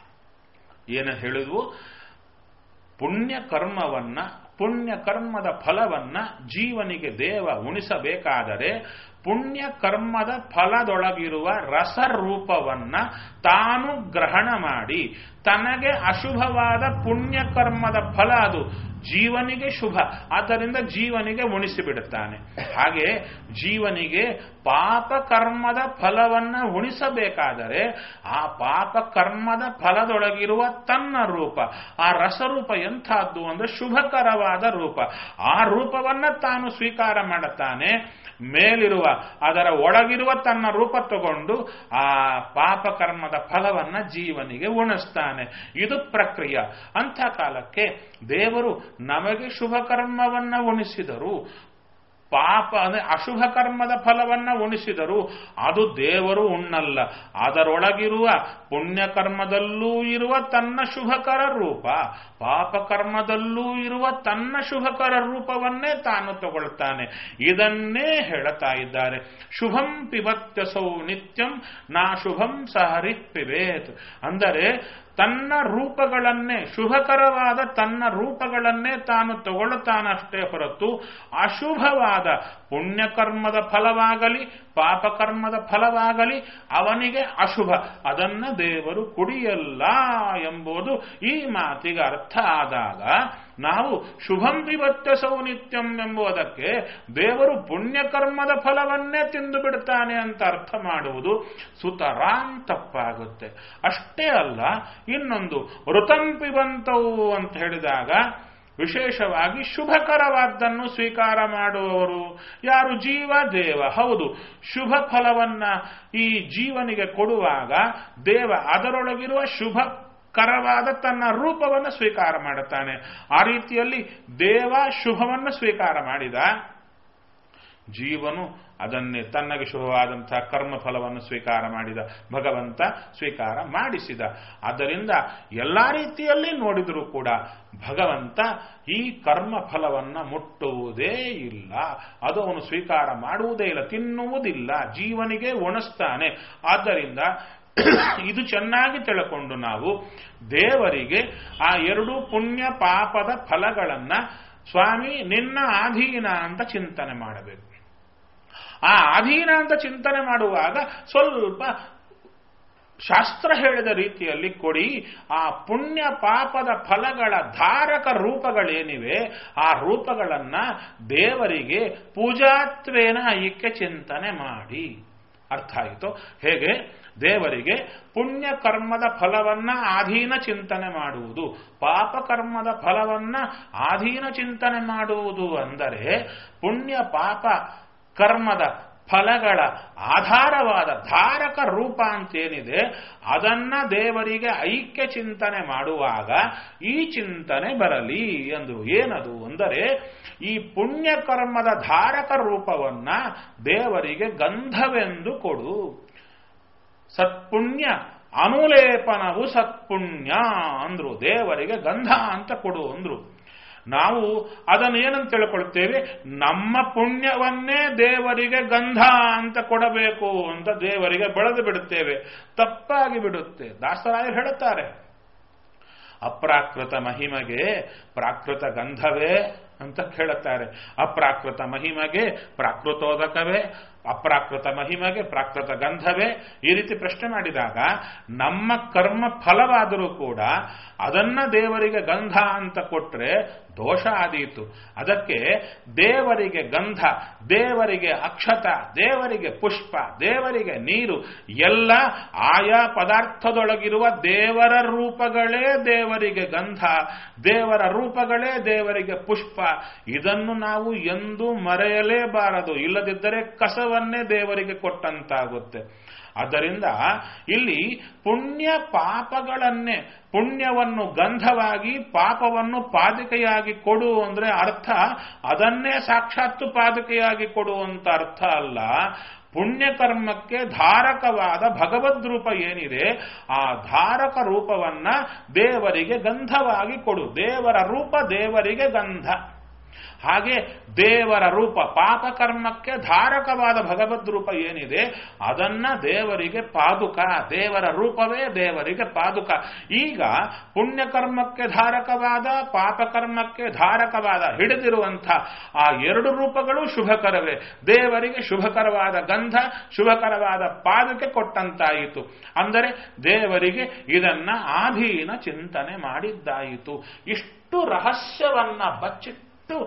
ಏನು ಹೇಳಿದ್ವು ಪುಣ್ಯ ಕರ್ಮವನ್ನ ಪುಣ್ಯ ಕರ್ಮದ ಫಲವನ್ನ ಜೀವನಿಗೆ ದೇವ ಉಣಿಸಬೇಕಾದರೆ ಪುಣ್ಯ ಕರ್ಮದ ಫಲದೊಳಗಿರುವ ರಸರೂಪವನ್ನ ತಾನು ಗ್ರಹಣ ಮಾಡಿ ತನಗೆ ಅಶುಭವಾದ ಪುಣ್ಯ ಕರ್ಮದ ಫಲ ಅದು ಜೀವನಿಗೆ ಶುಭ ಆದ್ದರಿಂದ ಜೀವನಿಗೆ ಉಣಿಸಿಬಿಡುತ್ತಾನೆ ಹಾಗೆ ಜೀವನಿಗೆ ಪಾಪ ಕರ್ಮದ ಫಲವನ್ನ ಉಣಿಸಬೇಕಾದರೆ ಆ ಪಾಪ ಕರ್ಮದ ಫಲದೊಳಗಿರುವ ತನ್ನ ರೂಪ ಆ ರಸರೂಪ ಎಂಥದ್ದು ಅಂದ್ರೆ ಶುಭಕರವಾದ ರೂಪ ಆ ರೂಪವನ್ನ ತಾನು ಸ್ವೀಕಾರ ಮಾಡುತ್ತಾನೆ ಮೇಲಿರುವ ಅದರ ಒಳಗಿರುವ ತನ್ನ ರೂಪ ತಗೊಂಡು ಆ ಪಾಪ ಕರ್ಮದ ಫಲವನ್ನ ಜೀವನಿಗೆ ಉಣಿಸ್ತಾನೆ ಇದು ಪ್ರಕ್ರಿಯೆ ಅಂಥ ಕಾಲಕ್ಕೆ ದೇವರು ನಮಗೆ ಶುಭ ಕರ್ಮವನ್ನ ಉಣಿಸಿದರು ಪಾಪ ಅಂದ್ರೆ ಅಶುಭ ಕರ್ಮದ ಫಲವನ್ನ ಉಣಿಸಿದರು ಅದು ದೇವರು ಉಣ್ಣಲ್ಲ ಅದರೊಳಗಿರುವ ಪುಣ್ಯ ಕರ್ಮದಲ್ಲೂ ಇರುವ ತನ್ನ ಶುಭಕರ ರೂಪ ಪಾಪ ಕರ್ಮದಲ್ಲೂ ಇರುವ ತನ್ನ ಶುಭಕರ ರೂಪವನ್ನೇ ತಾನು ತಗೊಳ್ತಾನೆ ಇದನ್ನೇ ಹೇಳುತ್ತಾ ಇದ್ದಾರೆ ಶುಭಂ ಪಿಬತ್ಯಸೌ ನಿತ್ಯಂ ನಾ ಶುಭಂ ಸಹರಿ ಪಿಬೇತ್ ಅಂದರೆ ತನ್ನ ರೂಪಗಳನ್ನೇ ಶುಭಕರವಾದ ತನ್ನ ರೂಪಗಳನ್ನೇ ತಾನು ತಗೊಳ್ಳುತ್ತಾನಷ್ಟೇ ಹೊರತು ಅಶುಭವಾದ ಪುಣ್ಯಕರ್ಮದ ಫಲವಾಗಲಿ ಪಾಪಕರ್ಮದ ಫಲವಾಗಲಿ ಅವನಿಗೆ ಅಶುಭ ಅದನ್ನ ದೇವರು ಕುಡಿಯಲ್ಲ ಎಂಬುದು ಈ ಮಾತಿಗೆ ಅರ್ಥ ಆದಾಗ ನಾವು ಶುಭಂ ಪಿಬತ್ಯ ಸೌನಿತ್ಯಂ ಎಂಬುದಕ್ಕೆ ದೇವರು ಪುಣ್ಯಕರ್ಮದ ಫಲವನ್ನೇ ತಿಂದು ಬಿಡ್ತಾನೆ ಅಂತ ಅರ್ಥ ಮಾಡುವುದು ಸುತರಾಂ ತಪ್ಪಾಗುತ್ತೆ ಅಷ್ಟೇ ಅಲ್ಲ ಇನ್ನೊಂದು ಋತಂಪಿಬಂತವು ಅಂತ ಹೇಳಿದಾಗ ವಿಶೇಷವಾಗಿ ಶುಭಕರವಾದ್ದನ್ನು ಸ್ವೀಕಾರ ಮಾಡುವವರು ಯಾರು ಜೀವ ದೇವ ಹೌದು ಶುಭ ಫಲವನ್ನ ಈ ಜೀವನಿಗೆ ಕೊಡುವಾಗ ದೇವ ಅದರೊಳಗಿರುವ ಶುಭ ಕರವಾದ ತನ್ನ ರೂಪವನ್ನು ಸ್ವೀಕಾರ ಮಾಡುತ್ತಾನೆ ಆ ರೀತಿಯಲ್ಲಿ ದೇವ ಶುಭವನ್ನು ಸ್ವೀಕಾರ ಮಾಡಿದ ಜೀವನು ಅದನ್ನೇ ತನ್ನಗೆ ಶುಭವಾದಂತಹ ಕರ್ಮಫಲವನ್ನು ಸ್ವೀಕಾರ ಮಾಡಿದ ಭಗವಂತ ಸ್ವೀಕಾರ ಮಾಡಿಸಿದ ಆದ್ದರಿಂದ ಎಲ್ಲ ರೀತಿಯಲ್ಲಿ ನೋಡಿದರೂ ಕೂಡ ಭಗವಂತ ಈ ಕರ್ಮ ಫಲವನ್ನ ಮುಟ್ಟುವುದೇ ಇಲ್ಲ ಅದು ಅವನು ಸ್ವೀಕಾರ ಮಾಡುವುದೇ ಇಲ್ಲ ತಿನ್ನುವುದಿಲ್ಲ ಜೀವನಿಗೆ ಉಣಿಸ್ತಾನೆ ಆದ್ದರಿಂದ ಇದು ಚೆನ್ನಾಗಿ ತಿಳ್ಕೊಂಡು ನಾವು ದೇವರಿಗೆ ಆ ಎರಡು ಪುಣ್ಯ ಪಾಪದ ಫಲಗಳನ್ನ ಸ್ವಾಮಿ ನಿನ್ನ ಆಧೀನ ಅಂತ ಚಿಂತನೆ ಮಾಡಬೇಕು ಆ ಅಧೀನ ಅಂತ ಚಿಂತನೆ ಮಾಡುವಾಗ ಸ್ವಲ್ಪ ಶಾಸ್ತ್ರ ಹೇಳಿದ ರೀತಿಯಲ್ಲಿ ಕೊಡಿ ಆ ಪುಣ್ಯ ಪಾಪದ ಫಲಗಳ ಧಾರಕ ರೂಪಗಳೇನಿವೆ ಆ ರೂಪಗಳನ್ನ ದೇವರಿಗೆ ಪೂಜಾತ್ವೇನ ಐಕ್ಯ ಚಿಂತನೆ ಮಾಡಿ ಅರ್ಥ ಆಯಿತು ಹೇಗೆ ದೇವರಿಗೆ ಪುಣ್ಯ ಕರ್ಮದ ಫಲವನ್ನ ಆಧೀನ ಚಿಂತನೆ ಮಾಡುವುದು ಪಾಪ ಕರ್ಮದ ಫಲವನ್ನ ಆಧೀನ ಚಿಂತನೆ ಮಾಡುವುದು ಅಂದರೆ ಪುಣ್ಯ ಪಾಪ ಕರ್ಮದ ಫಲಗಳ ಆಧಾರವಾದ ಧಾರಕ ರೂಪ ಅಂತೇನಿದೆ ಅದನ್ನ ದೇವರಿಗೆ ಐಕ್ಯ ಚಿಂತನೆ ಮಾಡುವಾಗ ಈ ಚಿಂತನೆ ಬರಲಿ ಎಂದು ಏನದು ಅಂದರೆ ಈ ಪುಣ್ಯ ಕರ್ಮದ ಧಾರಕ ರೂಪವನ್ನ ದೇವರಿಗೆ ಗಂಧವೆಂದು ಕೊಡು ಸತ್ಪುಣ್ಯ ಅನುಲೇಪನವು ಸತ್ಪುಣ್ಯ ಅಂದ್ರು ದೇವರಿಗೆ ಗಂಧ ಅಂತ ಕೊಡು ಅಂದ್ರು ನಾವು ಅದನ್ನು ಏನಂತ ತಿಳ್ಕೊಳ್ತೇವೆ ನಮ್ಮ ಪುಣ್ಯವನ್ನೇ ದೇವರಿಗೆ ಗಂಧ ಅಂತ ಕೊಡಬೇಕು ಅಂತ ದೇವರಿಗೆ ಬೆಳೆದು ಬಿಡುತ್ತೇವೆ ತಪ್ಪಾಗಿ ಬಿಡುತ್ತೆ ದಾಸರಾಯರು ಹೇಳುತ್ತಾರೆ ಅಪ್ರಾಕೃತ ಮಹಿಮೆಗೆ ಪ್ರಾಕೃತ ಗಂಧವೇ ಅಂತ ಕೇಳುತ್ತಾರೆ ಅಪ್ರಾಕೃತ ಮಹಿಮೆಗೆ ಪ್ರಾಕೃತೋದಕವೇ ಅಪ್ರಾಕೃತ ಮಹಿಮೆಗೆ ಪ್ರಾಕೃತ ಗಂಧವೇ ಈ ರೀತಿ ಪ್ರಶ್ನೆ ಮಾಡಿದಾಗ ನಮ್ಮ ಕರ್ಮ ಫಲವಾದರೂ ಕೂಡ ಅದನ್ನ ದೇವರಿಗೆ ಗಂಧ ಅಂತ ಕೊಟ್ರೆ ದೋಷ ಆದೀತು ಅದಕ್ಕೆ ದೇವರಿಗೆ ಗಂಧ ದೇವರಿಗೆ ಅಕ್ಷತ ದೇವರಿಗೆ ಪುಷ್ಪ ದೇವರಿಗೆ ನೀರು ಎಲ್ಲ ಆಯಾ ಪದಾರ್ಥದೊಳಗಿರುವ ದೇವರ ರೂಪಗಳೇ ದೇವರಿಗೆ ಗಂಧ ದೇವರ ರೂಪಗಳೇ ದೇವರಿಗೆ ಪುಷ್ಪ ಇದನ್ನು ನಾವು ಎಂದೂ ಮರೆಯಲೇಬಾರದು ಇಲ್ಲದಿದ್ದರೆ ಕಸವನ್ನೇ ದೇವರಿಗೆ ಕೊಟ್ಟಂತಾಗುತ್ತೆ ಆದ್ದರಿಂದ ಇಲ್ಲಿ ಪುಣ್ಯ ಪಾಪಗಳನ್ನೇ ಪುಣ್ಯವನ್ನು ಗಂಧವಾಗಿ ಪಾಪವನ್ನು ಪಾದಿಕೆಯಾಗಿ ಕೊಡು ಅಂದ್ರೆ ಅರ್ಥ ಅದನ್ನೇ ಸಾಕ್ಷಾತ್ತು ಪಾದಿಕೆಯಾಗಿ ಕೊಡುವಂತ ಅರ್ಥ ಅಲ್ಲ ಪುಣ್ಯಕರ್ಮಕ್ಕೆ ಧಾರಕವಾದ ಭಗವದ್ ರೂಪ ಏನಿದೆ ಆ ಧಾರಕ ರೂಪವನ್ನ ದೇವರಿಗೆ ಗಂಧವಾಗಿ ಕೊಡು ದೇವರ ರೂಪ ದೇವರಿಗೆ ಗಂಧ ಹಾಗೆ ದೇವರ ರೂಪ ಪಾಪಕರ್ಮಕ್ಕೆ ಧಾರಕವಾದ ಭಗವದ್ ರೂಪ ಏನಿದೆ ಅದನ್ನ ದೇವರಿಗೆ ಪಾದುಕ ದೇವರ ರೂಪವೇ ದೇವರಿಗೆ ಪಾದುಕ ಈಗ ಪುಣ್ಯಕರ್ಮಕ್ಕೆ ಧಾರಕವಾದ ಪಾಪಕರ್ಮಕ್ಕೆ ಧಾರಕವಾದ ಹಿಡಿದಿರುವಂಥ ಆ ಎರಡು ರೂಪಗಳು ಶುಭಕರವೇ ದೇವರಿಗೆ ಶುಭಕರವಾದ ಗಂಧ ಶುಭಕರವಾದ ಪಾದಕ್ಕೆ ಕೊಟ್ಟಂತಾಯಿತು ಅಂದರೆ ದೇವರಿಗೆ ಇದನ್ನ ಆಧೀನ ಚಿಂತನೆ ಮಾಡಿದ್ದಾಯಿತು ಇಷ್ಟು ರಹಸ್ಯವನ್ನ ಬಚ್ಚಿಟ್ಟು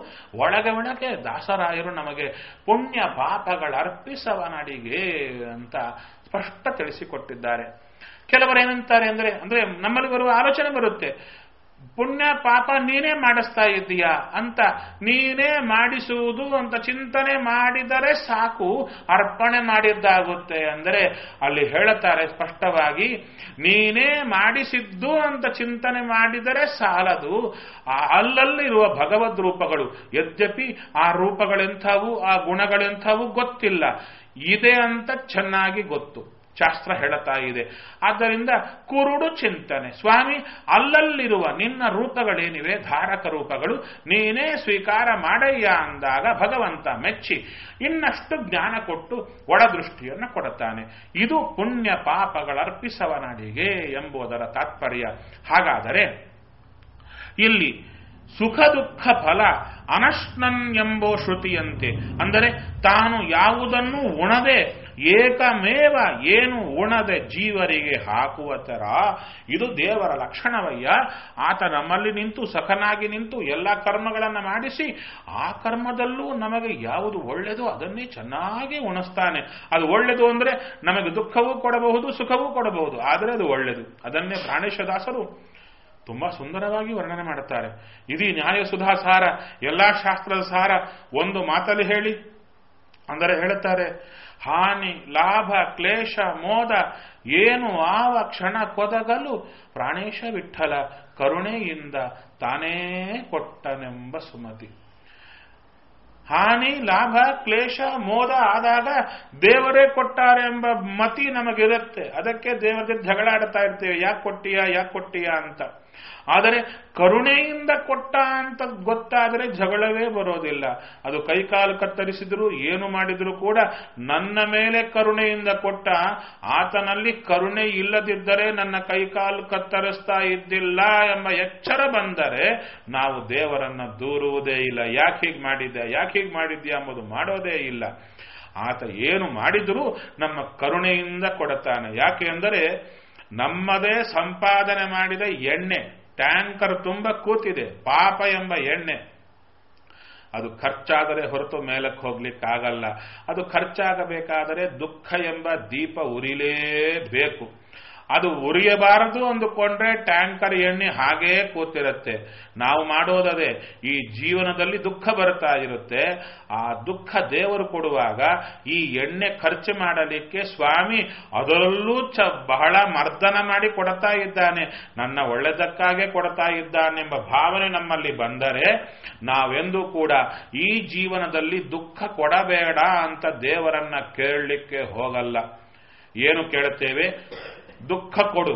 ಒಳಗೆ ಒಳಗೆ ದಾಸರಾಯರು ನಮಗೆ ಪುಣ್ಯ ಪಾಪಗಳ ಅರ್ಪಿಸವನಡಿಗೆ ಅಂತ ಸ್ಪಷ್ಟ ತಿಳಿಸಿಕೊಟ್ಟಿದ್ದಾರೆ ಕೆಲವರು ಏನಂತಾರೆ ಅಂದ್ರೆ ಅಂದ್ರೆ ನಮ್ಮಲ್ಲಿ ಬರುವ ಆಲೋಚನೆ ಬರುತ್ತೆ ಪುಣ್ಯ ಪಾಪ ನೀನೇ ಮಾಡಿಸ್ತಾ ಇದ್ದೀಯಾ ಅಂತ ನೀನೇ ಮಾಡಿಸುವುದು ಅಂತ ಚಿಂತನೆ ಮಾಡಿದರೆ ಸಾಕು ಅರ್ಪಣೆ ಮಾಡಿದ್ದಾಗುತ್ತೆ ಅಂದರೆ ಅಲ್ಲಿ ಹೇಳುತ್ತಾರೆ ಸ್ಪಷ್ಟವಾಗಿ ನೀನೇ ಮಾಡಿಸಿದ್ದು ಅಂತ ಚಿಂತನೆ ಮಾಡಿದರೆ ಸಾಲದು ಅಲ್ಲಲ್ಲಿರುವ ಭಗವದ್ ರೂಪಗಳು ಯದ್ಯಪಿ ಆ ರೂಪಗಳೆಂಥವು ಆ ಗುಣಗಳೆಂಥವು ಗೊತ್ತಿಲ್ಲ ಇದೆ ಅಂತ ಚೆನ್ನಾಗಿ ಗೊತ್ತು ಶಾಸ್ತ್ರ ಹೇಳುತ್ತಾ ಇದೆ ಆದ್ದರಿಂದ ಕುರುಡು ಚಿಂತನೆ ಸ್ವಾಮಿ ಅಲ್ಲಲ್ಲಿರುವ ನಿನ್ನ ರೂಪಗಳೇನಿವೆ ಧಾರಕ ರೂಪಗಳು ನೀನೇ ಸ್ವೀಕಾರ ಮಾಡಯ್ಯ ಅಂದಾಗ ಭಗವಂತ ಮೆಚ್ಚಿ ಇನ್ನಷ್ಟು ಜ್ಞಾನ ಕೊಟ್ಟು ಒಳದೃಷ್ಟಿಯನ್ನು ಕೊಡುತ್ತಾನೆ ಇದು ಪುಣ್ಯ ಪಾಪಗಳರ್ಪಿಸವನಡಿಗೆ ಎಂಬುದರ ತಾತ್ಪರ್ಯ ಹಾಗಾದರೆ ಇಲ್ಲಿ ಸುಖ ದುಃಖ ಫಲ ಅನಶ್ನನ್ ಎಂಬೋ ಶ್ರುತಿಯಂತೆ ಅಂದರೆ ತಾನು ಯಾವುದನ್ನು ಉಣದೆ ಏಕಮೇವ ಏನು ಉಣದೆ ಜೀವರಿಗೆ ಹಾಕುವ ತರ ಇದು ದೇವರ ಲಕ್ಷಣವಯ್ಯ ಆತ ನಮ್ಮಲ್ಲಿ ನಿಂತು ಸಖನಾಗಿ ನಿಂತು ಎಲ್ಲ ಕರ್ಮಗಳನ್ನು ಮಾಡಿಸಿ ಆ ಕರ್ಮದಲ್ಲೂ ನಮಗೆ ಯಾವುದು ಒಳ್ಳೆಯದು ಅದನ್ನೇ ಚೆನ್ನಾಗಿ ಉಣಿಸ್ತಾನೆ ಅದು ಒಳ್ಳೆಯದು ಅಂದ್ರೆ ನಮಗೆ ದುಃಖವೂ ಕೊಡಬಹುದು ಸುಖವೂ ಕೊಡಬಹುದು ಆದರೆ ಅದು ಒಳ್ಳೆಯದು ಅದನ್ನೇ ಪ್ರಾಣೇಶದಾಸರು ತುಂಬಾ ಸುಂದರವಾಗಿ ವರ್ಣನೆ ಮಾಡುತ್ತಾರೆ ಇದು ನ್ಯಾಯ ಸುಧಾ ಸಾರ ಎಲ್ಲಾ ಶಾಸ್ತ್ರದ ಸಾರ ಒಂದು ಮಾತಲ್ಲಿ ಹೇಳಿ ಅಂದರೆ ಹೇಳುತ್ತಾರೆ ಹಾನಿ ಲಾಭ ಕ್ಲೇಶ ಮೋದ ಏನು ಆವ ಕ್ಷಣ ಕೊದಗಲು ಪ್ರಾಣೇಶ ವಿಠಲ ಕರುಣೆಯಿಂದ ತಾನೇ ಕೊಟ್ಟನೆಂಬ ಸುಮತಿ ಹಾನಿ ಲಾಭ ಕ್ಲೇಶ ಮೋದ ಆದಾಗ ದೇವರೇ ಕೊಟ್ಟಾರೆ ಎಂಬ ಮತಿ ನಮಗಿರುತ್ತೆ ಅದಕ್ಕೆ ದೇವರ ಜಗಳಾಡ್ತಾ ಇರ್ತೇವೆ ಯಾಕೆ ಕೊಟ್ಟಿಯಾ ಯಾಕೆ ಕೊಟ್ಟಿಯಾ ಅಂತ ಆದರೆ ಕರುಣೆಯಿಂದ ಕೊಟ್ಟ ಅಂತ ಗೊತ್ತಾದರೆ ಜಗಳವೇ ಬರೋದಿಲ್ಲ ಅದು ಕೈಕಾಲು ಕತ್ತರಿಸಿದ್ರು ಏನು ಮಾಡಿದ್ರು ಕೂಡ ನನ್ನ ಮೇಲೆ ಕರುಣೆಯಿಂದ ಕೊಟ್ಟ ಆತನಲ್ಲಿ ಕರುಣೆ ಇಲ್ಲದಿದ್ದರೆ ನನ್ನ ಕೈಕಾಲು ಕತ್ತರಿಸ್ತಾ ಇದ್ದಿಲ್ಲ ಎಂಬ ಎಚ್ಚರ ಬಂದರೆ ನಾವು ದೇವರನ್ನ ದೂರುವುದೇ ಇಲ್ಲ ಯಾಕೆ ಹೀಗೆ ಮಾಡಿದ್ದೆ ಯಾಕೆ ಹೀಗೆ ಮಾಡಿದ್ಯಾ ಎಂಬುದು ಮಾಡೋದೇ ಇಲ್ಲ ಆತ ಏನು ಮಾಡಿದರೂ ನಮ್ಮ ಕರುಣೆಯಿಂದ ಕೊಡುತ್ತಾನೆ ಯಾಕೆ ಅಂದರೆ ನಮ್ಮದೇ ಸಂಪಾದನೆ ಮಾಡಿದ ಎಣ್ಣೆ ಟ್ಯಾಂಕರ್ ತುಂಬ ಕೂತಿದೆ ಪಾಪ ಎಂಬ ಎಣ್ಣೆ ಅದು ಖರ್ಚಾದರೆ ಹೊರತು ಮೇಲಕ್ಕೆ ಹೋಗ್ಲಿಕ್ಕಾಗಲ್ಲ ಅದು ಖರ್ಚಾಗಬೇಕಾದರೆ ದುಃಖ ಎಂಬ ದೀಪ ಉರಿಲೇಬೇಕು ಅದು ಉರಿಯಬಾರದು ಅಂದುಕೊಂಡ್ರೆ ಟ್ಯಾಂಕರ್ ಎಣ್ಣೆ ಹಾಗೇ ಕೂತಿರುತ್ತೆ ನಾವು ಮಾಡೋದದೇ ಈ ಜೀವನದಲ್ಲಿ ದುಃಖ ಬರ್ತಾ ಇರುತ್ತೆ ಆ ದುಃಖ ದೇವರು ಕೊಡುವಾಗ ಈ ಎಣ್ಣೆ ಖರ್ಚು ಮಾಡಲಿಕ್ಕೆ ಸ್ವಾಮಿ ಅದರಲ್ಲೂ ಚ ಬಹಳ ಮರ್ದನ ಮಾಡಿ ಕೊಡ್ತಾ ಇದ್ದಾನೆ ನನ್ನ ಒಳ್ಳೆದಕ್ಕಾಗೆ ಕೊಡ್ತಾ ಇದ್ದಾನೆಂಬ ಭಾವನೆ ನಮ್ಮಲ್ಲಿ ಬಂದರೆ ನಾವೆಂದೂ ಕೂಡ ಈ ಜೀವನದಲ್ಲಿ ದುಃಖ ಕೊಡಬೇಡ ಅಂತ ದೇವರನ್ನ ಕೇಳಲಿಕ್ಕೆ ಹೋಗಲ್ಲ ಏನು ಕೇಳುತ್ತೇವೆ ದುಃಖ ಕೊಡು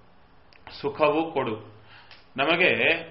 ಸುಖವೂ ಕೊಡು ನಮಗೆ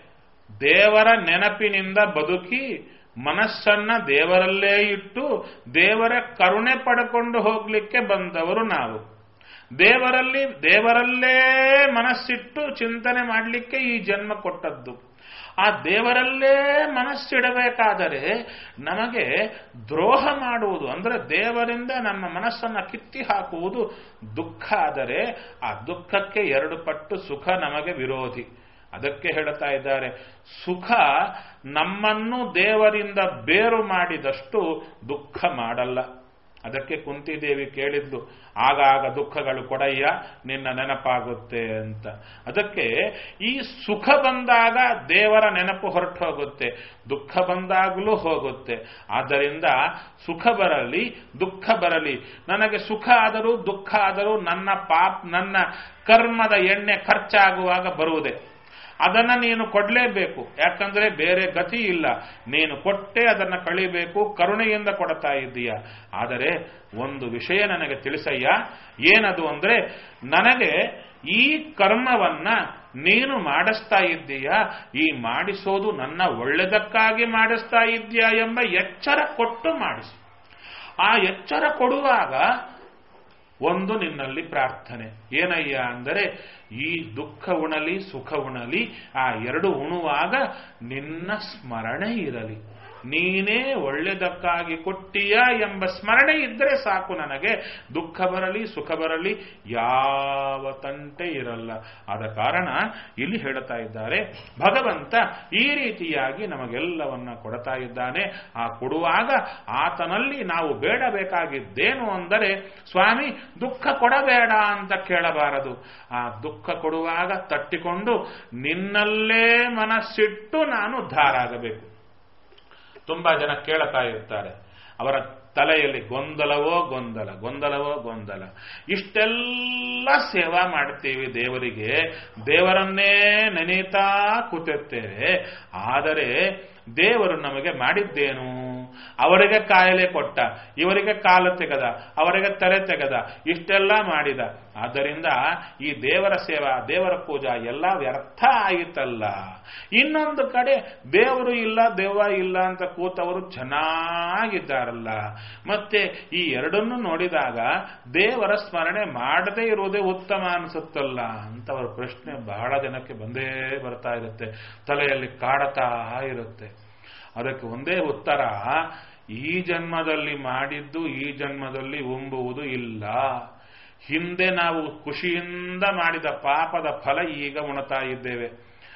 ದೇವರ ನೆನಪಿನಿಂದ ಬದುಕಿ ಮನಸ್ಸನ್ನ ದೇವರಲ್ಲೇ ಇಟ್ಟು ದೇವರ ಕರುಣೆ ಪಡ್ಕೊಂಡು ಹೋಗ್ಲಿಕ್ಕೆ ಬಂದವರು ನಾವು ದೇವರಲ್ಲಿ ದೇವರಲ್ಲೇ ಮನಸ್ಸಿಟ್ಟು ಚಿಂತನೆ ಮಾಡಲಿಕ್ಕೆ ಈ ಜನ್ಮ ಕೊಟ್ಟದ್ದು ಆ ದೇವರಲ್ಲೇ ಮನಸ್ಸಿಡಬೇಕಾದರೆ ನಮಗೆ ದ್ರೋಹ ಮಾಡುವುದು ಅಂದರೆ ದೇವರಿಂದ ನಮ್ಮ ಮನಸ್ಸನ್ನು ಕಿತ್ತಿ ಹಾಕುವುದು ದುಃಖ ಆದರೆ ಆ ದುಃಖಕ್ಕೆ ಎರಡು ಪಟ್ಟು ಸುಖ ನಮಗೆ ವಿರೋಧಿ ಅದಕ್ಕೆ ಹೇಳ್ತಾ ಇದ್ದಾರೆ ಸುಖ ನಮ್ಮನ್ನು ದೇವರಿಂದ ಬೇರು ಮಾಡಿದಷ್ಟು ದುಃಖ ಮಾಡಲ್ಲ ಅದಕ್ಕೆ ಕುಂತಿದೇವಿ ಕೇಳಿದ್ಲು ಆಗಾಗ ದುಃಖಗಳು ಕೊಡಯ್ಯ ನಿನ್ನ ನೆನಪಾಗುತ್ತೆ ಅಂತ ಅದಕ್ಕೆ ಈ ಸುಖ ಬಂದಾಗ ದೇವರ ನೆನಪು ಹೊರಟು ಹೋಗುತ್ತೆ ದುಃಖ ಬಂದಾಗಲೂ ಹೋಗುತ್ತೆ ಆದ್ದರಿಂದ ಸುಖ ಬರಲಿ ದುಃಖ ಬರಲಿ ನನಗೆ ಸುಖ ಆದರೂ ದುಃಖ ಆದರೂ ನನ್ನ ಪಾಪ್ ನನ್ನ ಕರ್ಮದ ಎಣ್ಣೆ ಖರ್ಚಾಗುವಾಗ ಬರುವುದೇ ಅದನ್ನ ನೀನು ಕೊಡಲೇಬೇಕು ಯಾಕಂದ್ರೆ ಬೇರೆ ಗತಿ ಇಲ್ಲ ನೀನು ಕೊಟ್ಟೆ ಅದನ್ನು ಕಳಿಬೇಕು ಕರುಣೆಯಿಂದ ಕೊಡ್ತಾ ಇದ್ದೀಯ ಆದರೆ ಒಂದು ವಿಷಯ ನನಗೆ ತಿಳಿಸಯ್ಯ ಏನದು ಅಂದ್ರೆ ನನಗೆ ಈ ಕರ್ಮವನ್ನ ನೀನು ಮಾಡಿಸ್ತಾ ಇದ್ದೀಯ ಈ ಮಾಡಿಸೋದು ನನ್ನ ಒಳ್ಳೆದಕ್ಕಾಗಿ ಮಾಡಿಸ್ತಾ ಇದ್ದೀಯ ಎಂಬ ಎಚ್ಚರ ಕೊಟ್ಟು ಮಾಡಿಸು ಆ ಎಚ್ಚರ ಕೊಡುವಾಗ ಒಂದು ನಿನ್ನಲ್ಲಿ ಪ್ರಾರ್ಥನೆ ಏನಯ್ಯ ಅಂದರೆ ಈ ದುಃಖ ಉಣಲಿ ಸುಖ ಉಣಲಿ ಆ ಎರಡು ಉಣುವಾಗ ನಿನ್ನ ಸ್ಮರಣೆ ಇರಲಿ ನೀನೇ ಒಳ್ಳೆದಕ್ಕಾಗಿ ಕೊಟ್ಟಿಯ ಎಂಬ ಸ್ಮರಣೆ ಇದ್ದರೆ ಸಾಕು ನನಗೆ ದುಃಖ ಬರಲಿ ಸುಖ ಬರಲಿ ಯಾವ ತಂಟೆ ಇರಲ್ಲ ಆದ ಕಾರಣ ಇಲ್ಲಿ ಹೇಳ್ತಾ ಇದ್ದಾರೆ ಭಗವಂತ ಈ ರೀತಿಯಾಗಿ ನಮಗೆಲ್ಲವನ್ನ ಕೊಡ್ತಾ ಇದ್ದಾನೆ ಆ ಕೊಡುವಾಗ ಆತನಲ್ಲಿ ನಾವು ಬೇಡಬೇಕಾಗಿದ್ದೇನು ಅಂದರೆ ಸ್ವಾಮಿ ದುಃಖ ಕೊಡಬೇಡ ಅಂತ ಕೇಳಬಾರದು ಆ ದುಃಖ ಕೊಡುವಾಗ ತಟ್ಟಿಕೊಂಡು ನಿನ್ನಲ್ಲೇ ಮನಸ್ಸಿಟ್ಟು ನಾನು ಧಾರಾಗಬೇಕು ತುಂಬಾ ಜನ ಕೇಳ್ತಾ ಇರ್ತಾರೆ ಅವರ ತಲೆಯಲ್ಲಿ ಗೊಂದಲವೋ ಗೊಂದಲ ಗೊಂದಲವೋ ಗೊಂದಲ ಇಷ್ಟೆಲ್ಲ ಸೇವಾ ಮಾಡ್ತೀವಿ ದೇವರಿಗೆ ದೇವರನ್ನೇ ನೆನೀತಾ ಕೂತಿರ್ತೇವೆ ಆದರೆ ದೇವರು ನಮಗೆ ಮಾಡಿದ್ದೇನು ಅವರಿಗೆ ಕಾಯಿಲೆ ಕೊಟ್ಟ ಇವರಿಗೆ ಕಾಲು ತೆಗೆದ ಅವರಿಗೆ ತಲೆ ತೆಗೆದ ಇಷ್ಟೆಲ್ಲ ಮಾಡಿದ ಆದ್ದರಿಂದ ಈ ದೇವರ ಸೇವಾ ದೇವರ ಪೂಜಾ ಎಲ್ಲ ವ್ಯರ್ಥ ಆಯಿತಲ್ಲ ಇನ್ನೊಂದು ಕಡೆ ದೇವರು ಇಲ್ಲ ದೇವ ಇಲ್ಲ ಅಂತ ಕೂತವರು ಚೆನ್ನಾಗಿದ್ದಾರಲ್ಲ ಮತ್ತೆ ಈ ಎರಡನ್ನು ನೋಡಿದಾಗ ದೇವರ ಸ್ಮರಣೆ ಮಾಡದೇ ಇರುವುದೇ ಉತ್ತಮ ಅನಿಸುತ್ತಲ್ಲ ಅಂತ ಅವರ ಪ್ರಶ್ನೆ ಬಹಳ ಜನಕ್ಕೆ ಬಂದೇ ಬರ್ತಾ ಇರುತ್ತೆ ತಲೆಯಲ್ಲಿ ಕಾಡತಾ ಇರುತ್ತೆ ಅದಕ್ಕೆ ಒಂದೇ ಉತ್ತರ ಈ ಜನ್ಮದಲ್ಲಿ ಮಾಡಿದ್ದು ಈ ಜನ್ಮದಲ್ಲಿ ಉಂಬುವುದು ಇಲ್ಲ ಹಿಂದೆ ನಾವು ಖುಷಿಯಿಂದ ಮಾಡಿದ ಪಾಪದ ಫಲ ಈಗ ಉಣತಾ ಇದ್ದೇವೆ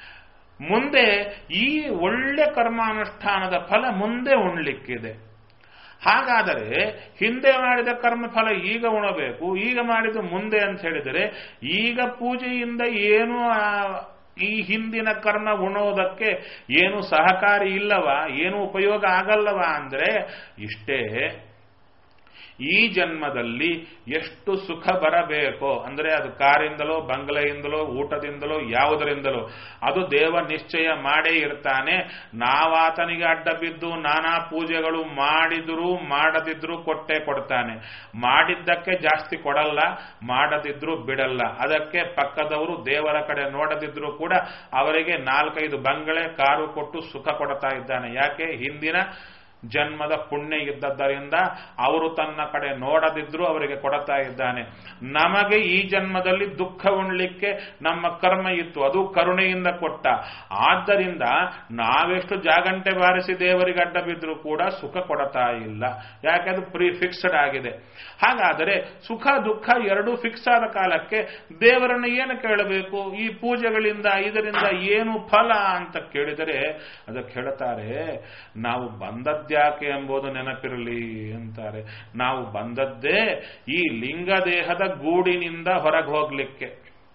ಮುಂದೆ ಈ ಒಳ್ಳೆ ಕರ್ಮಾನುಷ್ಠಾನದ ಫಲ ಮುಂದೆ ಉಣ್ಲಿಕ್ಕಿದೆ ಹಾಗಾದರೆ ಹಿಂದೆ ಮಾಡಿದ ಕರ್ಮಫಲ ಈಗ ಉಣಬೇಕು ಈಗ ಮಾಡಿದ ಮುಂದೆ ಅಂತ ಹೇಳಿದರೆ ಈಗ ಪೂಜೆಯಿಂದ ಏನು ಈ ಹಿಂದಿನ ಕರ್ಮ ಉಣೋದಕ್ಕೆ ಏನು ಸಹಕಾರಿ ಇಲ್ಲವಾ ಏನು ಉಪಯೋಗ ಆಗಲ್ಲವಾ ಅಂದ್ರೆ ಇಷ್ಟೇ ಈ ಜನ್ಮದಲ್ಲಿ ಎಷ್ಟು ಸುಖ ಬರಬೇಕೋ ಅಂದ್ರೆ ಅದು ಕಾರಿಂದಲೋ ಬಂಗಲೆಯಿಂದಲೋ ಊಟದಿಂದಲೋ ಯಾವುದರಿಂದಲೋ ಅದು ದೇವ ನಿಶ್ಚಯ ಮಾಡೇ ಇರ್ತಾನೆ ನಾವಾತನಿಗೆ ಅಡ್ಡ ಬಿದ್ದು ನಾನಾ ಪೂಜೆಗಳು ಮಾಡಿದ್ರು ಮಾಡದಿದ್ರು ಕೊಟ್ಟೆ ಕೊಡ್ತಾನೆ ಮಾಡಿದ್ದಕ್ಕೆ ಜಾಸ್ತಿ ಕೊಡಲ್ಲ ಮಾಡದಿದ್ರು ಬಿಡಲ್ಲ ಅದಕ್ಕೆ ಪಕ್ಕದವರು ದೇವರ ಕಡೆ ನೋಡದಿದ್ರು ಕೂಡ ಅವರಿಗೆ ನಾಲ್ಕೈದು ಬಂಗಲೆ ಕಾರು ಕೊಟ್ಟು ಸುಖ ಕೊಡ್ತಾ ಇದ್ದಾನೆ ಯಾಕೆ ಹಿಂದಿನ ಜನ್ಮದ ಪುಣ್ಯ ಇದ್ದದ್ದರಿಂದ ಅವರು ತನ್ನ ಕಡೆ ನೋಡದಿದ್ರು ಅವರಿಗೆ ಕೊಡ್ತಾ ಇದ್ದಾನೆ ನಮಗೆ ಈ ಜನ್ಮದಲ್ಲಿ ದುಃಖ ಉಣ್ಲಿಕ್ಕೆ ನಮ್ಮ ಕರ್ಮ ಇತ್ತು ಅದು ಕರುಣೆಯಿಂದ ಕೊಟ್ಟ ಆದ್ದರಿಂದ ನಾವೆಷ್ಟು ಜಾಗಂಟೆ ಬಾರಿಸಿ ದೇವರಿಗೆ ಅಡ್ಡ ಬಿದ್ದರೂ ಕೂಡ ಸುಖ ಕೊಡ್ತಾ ಇಲ್ಲ ಯಾಕೆ ಅದು ಪ್ರೀ ಫಿಕ್ಸ್ಡ್ ಆಗಿದೆ ಹಾಗಾದರೆ ಸುಖ ದುಃಖ ಎರಡೂ ಫಿಕ್ಸ್ ಆದ ಕಾಲಕ್ಕೆ ದೇವರನ್ನು ಏನು ಕೇಳಬೇಕು ಈ ಪೂಜೆಗಳಿಂದ ಇದರಿಂದ ಏನು ಫಲ ಅಂತ ಕೇಳಿದರೆ ಅದಕ್ಕೆ ಹೇಳ್ತಾರೆ ನಾವು ಬಂದದ್ಯಾಕೆ ಎಂಬುದು ನೆನಪಿರಲಿ ಅಂತಾರೆ ನಾವು ಬಂದದ್ದೇ ಈ ಲಿಂಗದೇಹದ ಗೂಡಿನಿಂದ ಹೊರಗೆ ಹೋಗ್ಲಿಕ್ಕೆ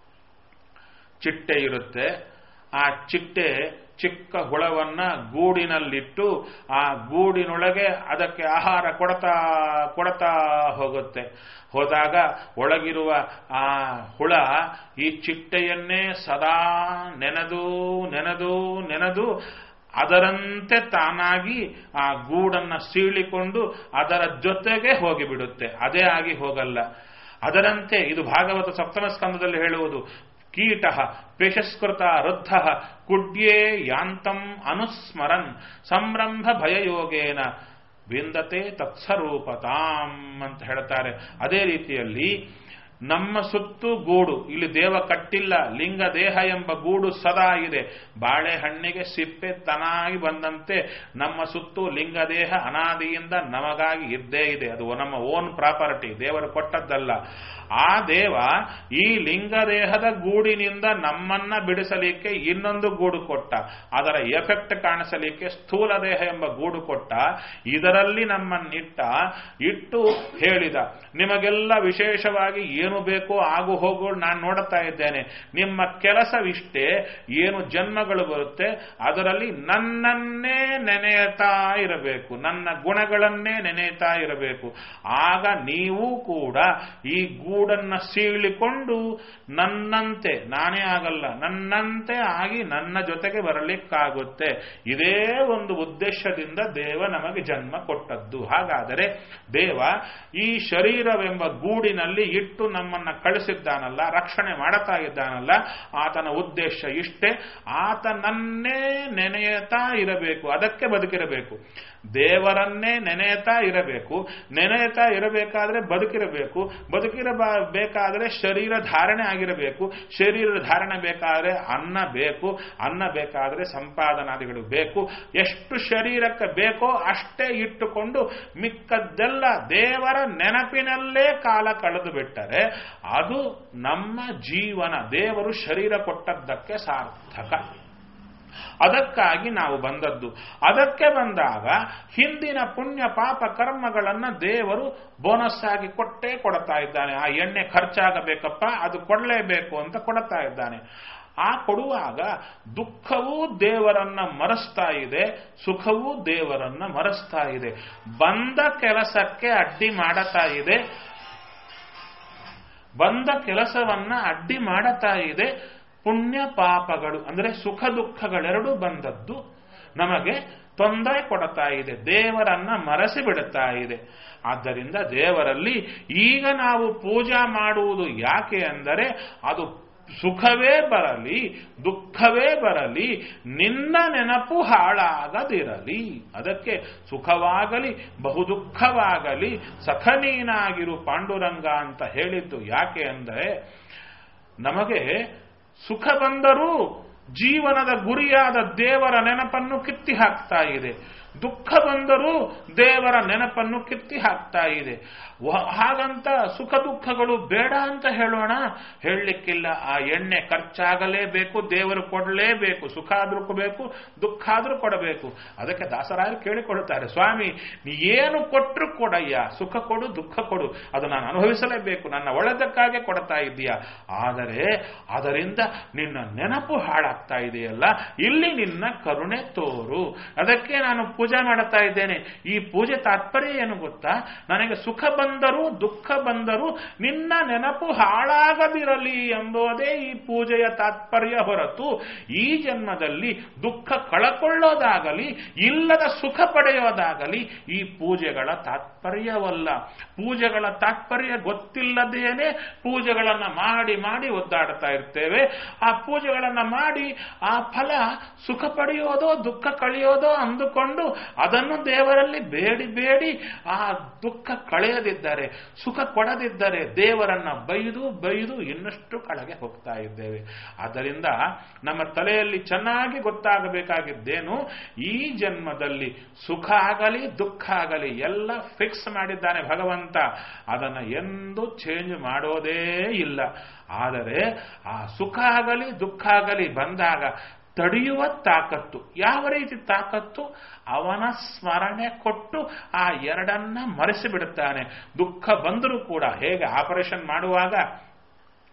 ಚಿಟ್ಟೆ ಇರುತ್ತೆ ಆ ಚಿಟ್ಟೆ ಚಿಕ್ಕ ಹುಳವನ್ನ ಗೂಡಿನಲ್ಲಿಟ್ಟು ಆ ಗೂಡಿನೊಳಗೆ ಅದಕ್ಕೆ ಆಹಾರ ಕೊಡ್ತಾ ಕೊಡ್ತಾ ಹೋಗುತ್ತೆ ಹೋದಾಗ ಒಳಗಿರುವ ಆ ಹುಳ ಈ ಚಿಟ್ಟೆಯನ್ನೇ ಸದಾ ನೆನೆದು ನೆನೆದು ನೆನೆದು ಅದರಂತೆ ತಾನಾಗಿ ಆ ಗೂಡನ್ನ ಸೀಳಿಕೊಂಡು ಅದರ ಜೊತೆಗೆ ಹೋಗಿಬಿಡುತ್ತೆ ಅದೇ ಆಗಿ ಹೋಗಲ್ಲ ಅದರಂತೆ ಇದು ಭಾಗವತ ಸಪ್ತಮ ಸ್ಕಂದದಲ್ಲಿ ಹೇಳುವುದು ಕೀಟ ಪೇಶಸ್ಕೃತ ವೃದ್ಧ ಕುಡ್ಯೇ ಯಾಂತಂ ಅನುಸ್ಮರನ್ ಸಂರಂಭ ಭಯಯೋಗೇನ ವಿಂದತೆ ತತ್ಸರೂಪತಾಂ ಅಂತ ಹೇಳ್ತಾರೆ ಅದೇ ರೀತಿಯಲ್ಲಿ ನಮ್ಮ ಸುತ್ತು ಗೂಡು ಇಲ್ಲಿ ದೇವ ಕಟ್ಟಿಲ್ಲ ಲಿಂಗ ದೇಹ ಎಂಬ ಗೂಡು ಸದಾ ಇದೆ ಬಾಳೆಹಣ್ಣಿಗೆ ಸಿಪ್ಪೆ ತನಾಗಿ ಬಂದಂತೆ ನಮ್ಮ ಸುತ್ತು ಲಿಂಗ ದೇಹ ಅನಾದಿಯಿಂದ ನಮಗಾಗಿ ಇದ್ದೇ ಇದೆ ಅದು ನಮ್ಮ ಓನ್ ಪ್ರಾಪರ್ಟಿ ದೇವರು ಕೊಟ್ಟದ್ದಲ್ಲ ಆ ದೇವ ಈ ಲಿಂಗ ದೇಹದ ಗೂಡಿನಿಂದ ನಮ್ಮನ್ನ ಬಿಡಿಸಲಿಕ್ಕೆ ಇನ್ನೊಂದು ಗೂಡು ಕೊಟ್ಟ ಅದರ ಎಫೆಕ್ಟ್ ಕಾಣಿಸಲಿಕ್ಕೆ ಸ್ಥೂಲ ದೇಹ ಎಂಬ ಗೂಡು ಕೊಟ್ಟ ಇದರಲ್ಲಿ ನಮ್ಮನ್ನಿಟ್ಟ ಇಟ್ಟು ಹೇಳಿದ ನಿಮಗೆಲ್ಲ ವಿಶೇಷವಾಗಿ ಏನು ಬೇಕೋ ಆಗು ಹೋಗು ನಾನು ನೋಡುತ್ತಾ ಇದ್ದೇನೆ ನಿಮ್ಮ ಕೆಲಸವಿಷ್ಟೇ ಏನು ಜನ್ಮಗಳು ಬರುತ್ತೆ ಅದರಲ್ಲಿ ನನ್ನನ್ನೇ ನೆನೆಯುತ್ತಾ ಇರಬೇಕು ನನ್ನ ಗುಣಗಳನ್ನೇ ನೆನೆಯುತ್ತಾ ಇರಬೇಕು ಆಗ ನೀವು ಕೂಡ ಈ ಗೂಡನ್ನ ಸೀಳಿಕೊಂಡು ನನ್ನಂತೆ ನಾನೇ ಆಗಲ್ಲ ನನ್ನಂತೆ ಆಗಿ ನನ್ನ ಜೊತೆಗೆ ಬರಲಿಕ್ಕಾಗುತ್ತೆ ಇದೇ ಒಂದು ಉದ್ದೇಶದಿಂದ ದೇವ ನಮಗೆ ಜನ್ಮ ಕೊಟ್ಟದ್ದು ಹಾಗಾದರೆ ದೇವ ಈ ಶರೀರವೆಂಬ ಗೂಡಿನಲ್ಲಿ ಇಟ್ಟು ನಮ್ಮನ್ನ ಕಳಿಸಿದ್ದಾನಲ್ಲ ರಕ್ಷಣೆ ಮಾಡುತ್ತಾ ಇದ್ದಾನಲ್ಲ ಆತನ ಉದ್ದೇಶ ಇಷ್ಟೇ ಆತನನ್ನೇ ನೆನೆಯುತ್ತಾ ಇರಬೇಕು ಅದಕ್ಕೆ ಬದುಕಿರಬೇಕು ದೇವರನ್ನೇ ನೆನೆಯುತ್ತಾ ಇರಬೇಕು ನೆನೆಯುತ್ತಾ ಇರಬೇಕಾದ್ರೆ ಬದುಕಿರಬೇಕು ಬದುಕಿರಬೇಕಾದ್ರೆ ಶರೀರ ಧಾರಣೆ ಆಗಿರಬೇಕು ಶರೀರ ಧಾರಣೆ ಬೇಕಾದರೆ ಅನ್ನ ಬೇಕು ಅನ್ನ ಬೇಕಾದರೆ ಸಂಪಾದನಾದಿಗಳು ಬೇಕು ಎಷ್ಟು ಶರೀರಕ್ಕೆ ಬೇಕೋ ಅಷ್ಟೇ ಇಟ್ಟುಕೊಂಡು ಮಿಕ್ಕದ್ದೆಲ್ಲ ದೇವರ ನೆನಪಿನಲ್ಲೇ ಕಾಲ ಕಳೆದು ಬಿಟ್ಟರೆ ಅದು ನಮ್ಮ ಜೀವನ ದೇವರು ಶರೀರ ಕೊಟ್ಟದ್ದಕ್ಕೆ ಸಾರ್ಥಕ ಅದಕ್ಕಾಗಿ ನಾವು ಬಂದದ್ದು ಅದಕ್ಕೆ ಬಂದಾಗ ಹಿಂದಿನ ಪುಣ್ಯ ಪಾಪ ಕರ್ಮಗಳನ್ನ ದೇವರು ಬೋನಸ್ ಆಗಿ ಕೊಟ್ಟೇ ಕೊಡ್ತಾ ಇದ್ದಾನೆ ಆ ಎಣ್ಣೆ ಖರ್ಚಾಗಬೇಕಪ್ಪ ಅದು ಕೊಡಲೇಬೇಕು ಅಂತ ಕೊಡ್ತಾ ಇದ್ದಾನೆ ಆ ಕೊಡುವಾಗ ದುಃಖವೂ ದೇವರನ್ನ ಮರೆಸ್ತಾ ಇದೆ ಸುಖವೂ ದೇವರನ್ನ ಮರೆಸ್ತಾ ಇದೆ ಬಂದ ಕೆಲಸಕ್ಕೆ ಅಡ್ಡಿ ಮಾಡತಾ ಇದೆ ಬಂದ ಕೆಲಸವನ್ನ ಅಡ್ಡಿ ಮಾಡತಾ ಇದೆ ಪುಣ್ಯ ಪಾಪಗಳು ಅಂದರೆ ಸುಖ ದುಃಖಗಳೆರಡೂ ಬಂದದ್ದು ನಮಗೆ ತೊಂದರೆ ಕೊಡ್ತಾ ಇದೆ ದೇವರನ್ನ ಮರೆಸಿ ಬಿಡುತ್ತಾ ಇದೆ ಆದ್ದರಿಂದ ದೇವರಲ್ಲಿ ಈಗ ನಾವು ಪೂಜಾ ಮಾಡುವುದು ಯಾಕೆ ಅಂದರೆ ಅದು ಸುಖವೇ ಬರಲಿ ದುಃಖವೇ ಬರಲಿ ನಿನ್ನ ನೆನಪು ಹಾಳಾಗದಿರಲಿ ಅದಕ್ಕೆ ಸುಖವಾಗಲಿ ಬಹುದುಃಖವಾಗಲಿ ಸಖನೀನಾಗಿರು ಪಾಂಡುರಂಗ ಅಂತ ಹೇಳಿದ್ದು ಯಾಕೆ ಅಂದರೆ ನಮಗೆ ಸುಖ ಬಂದರೂ ಜೀವನದ ಗುರಿಯಾದ ದೇವರ ನೆನಪನ್ನು ಕಿತ್ತಿ ಹಾಕ್ತಾ ಇದೆ ದುಃಖ ಬಂದರೂ ದೇವರ ನೆನಪನ್ನು ಕಿತ್ತಿ ಹಾಕ್ತಾ ಇದೆ ಹಾಗಂತ ಸುಖ ದುಃಖಗಳು ಬೇಡ ಅಂತ ಹೇಳೋಣ ಹೇಳಲಿಕ್ಕಿಲ್ಲ ಆ ಎಣ್ಣೆ ಖರ್ಚಾಗಲೇಬೇಕು ದೇವರು ಕೊಡಲೇಬೇಕು ಸುಖ ಆದ್ರೂ ಬೇಕು ದುಃಖ ಆದ್ರೂ ಕೊಡಬೇಕು ಅದಕ್ಕೆ ದಾಸರಾಯರು ಕೇಳಿಕೊಡುತ್ತಾರೆ ಸ್ವಾಮಿ ನೀ ಏನು ಕೊಟ್ಟರು ಕೊಡಯ್ಯ ಸುಖ ಕೊಡು ದುಃಖ ಕೊಡು ಅದು ನಾನು ಅನುಭವಿಸಲೇಬೇಕು ನನ್ನ ಒಳ್ಳೆದಕ್ಕಾಗೆ ಕೊಡ್ತಾ ಇದ್ದೀಯಾ ಆದರೆ ಅದರಿಂದ ನಿನ್ನ ನೆನಪು ಹಾಳಾಗ್ತಾ ಇದೆಯಲ್ಲ ಇಲ್ಲಿ ನಿನ್ನ ಕರುಣೆ ತೋರು ಅದಕ್ಕೆ ನಾನು ಪೂಜೆ ಮಾಡುತ್ತಾ ಇದ್ದೇನೆ ಈ ಪೂಜೆ ತಾತ್ಪರ್ಯ ಏನು ಗೊತ್ತಾ ನನಗೆ ಸುಖ ಬಂದರೂ ದುಃಖ ಬಂದರೂ ನಿನ್ನ ನೆನಪು ಹಾಳಾಗದಿರಲಿ ಎಂಬುದೇ ಈ ಪೂಜೆಯ ತಾತ್ಪರ್ಯ ಹೊರತು ಈ ಜನ್ಮದಲ್ಲಿ ದುಃಖ ಕಳಕೊಳ್ಳೋದಾಗಲಿ ಇಲ್ಲದ ಸುಖ ಪಡೆಯೋದಾಗಲಿ ಈ ಪೂಜೆಗಳ ತಾತ್ಪರ್ಯವಲ್ಲ ಪೂಜೆಗಳ ತಾತ್ಪರ್ಯ ಗೊತ್ತಿಲ್ಲದೇನೆ ಪೂಜೆಗಳನ್ನ ಮಾಡಿ ಮಾಡಿ ಒದ್ದಾಡ್ತಾ ಇರ್ತೇವೆ ಆ ಪೂಜೆಗಳನ್ನ ಮಾಡಿ ಆ ಫಲ ಸುಖ ಪಡೆಯೋದೋ ದುಃಖ ಕಳೆಯೋದೋ ಅಂದುಕೊಂಡು ಅದನ್ನು ದೇವರಲ್ಲಿ ಬೇಡಿ ಬೇಡಿ ಆ ದುಃಖ ಕಳೆಯದಿದ್ದರೆ ಸುಖ ಕೊಡದಿದ್ದರೆ ದೇವರನ್ನ ಬೈದು ಬೈದು ಇನ್ನಷ್ಟು ಕಳೆಗೆ ಹೋಗ್ತಾ ಇದ್ದೇವೆ ಆದ್ದರಿಂದ ನಮ್ಮ ತಲೆಯಲ್ಲಿ ಚೆನ್ನಾಗಿ ಗೊತ್ತಾಗಬೇಕಾಗಿದ್ದೇನು ಈ ಜನ್ಮದಲ್ಲಿ ಸುಖ ಆಗಲಿ ದುಃಖ ಆಗಲಿ ಎಲ್ಲ ಫಿಕ್ಸ್ ಮಾಡಿದ್ದಾನೆ ಭಗವಂತ ಅದನ್ನ ಎಂದು ಚೇಂಜ್ ಮಾಡೋದೇ ಇಲ್ಲ ಆದರೆ ಆ ಸುಖ ಆಗಲಿ ದುಃಖ ಆಗಲಿ ಬಂದಾಗ ತಡೆಯುವ ತಾಕತ್ತು ಯಾವ ರೀತಿ ತಾಕತ್ತು ಅವನ ಸ್ಮರಣೆ ಕೊಟ್ಟು ಆ ಎರಡನ್ನ ಮರೆಸಿ ಬಿಡುತ್ತಾನೆ ದುಃಖ ಬಂದರೂ ಕೂಡ ಹೇಗೆ ಆಪರೇಷನ್ ಮಾಡುವಾಗ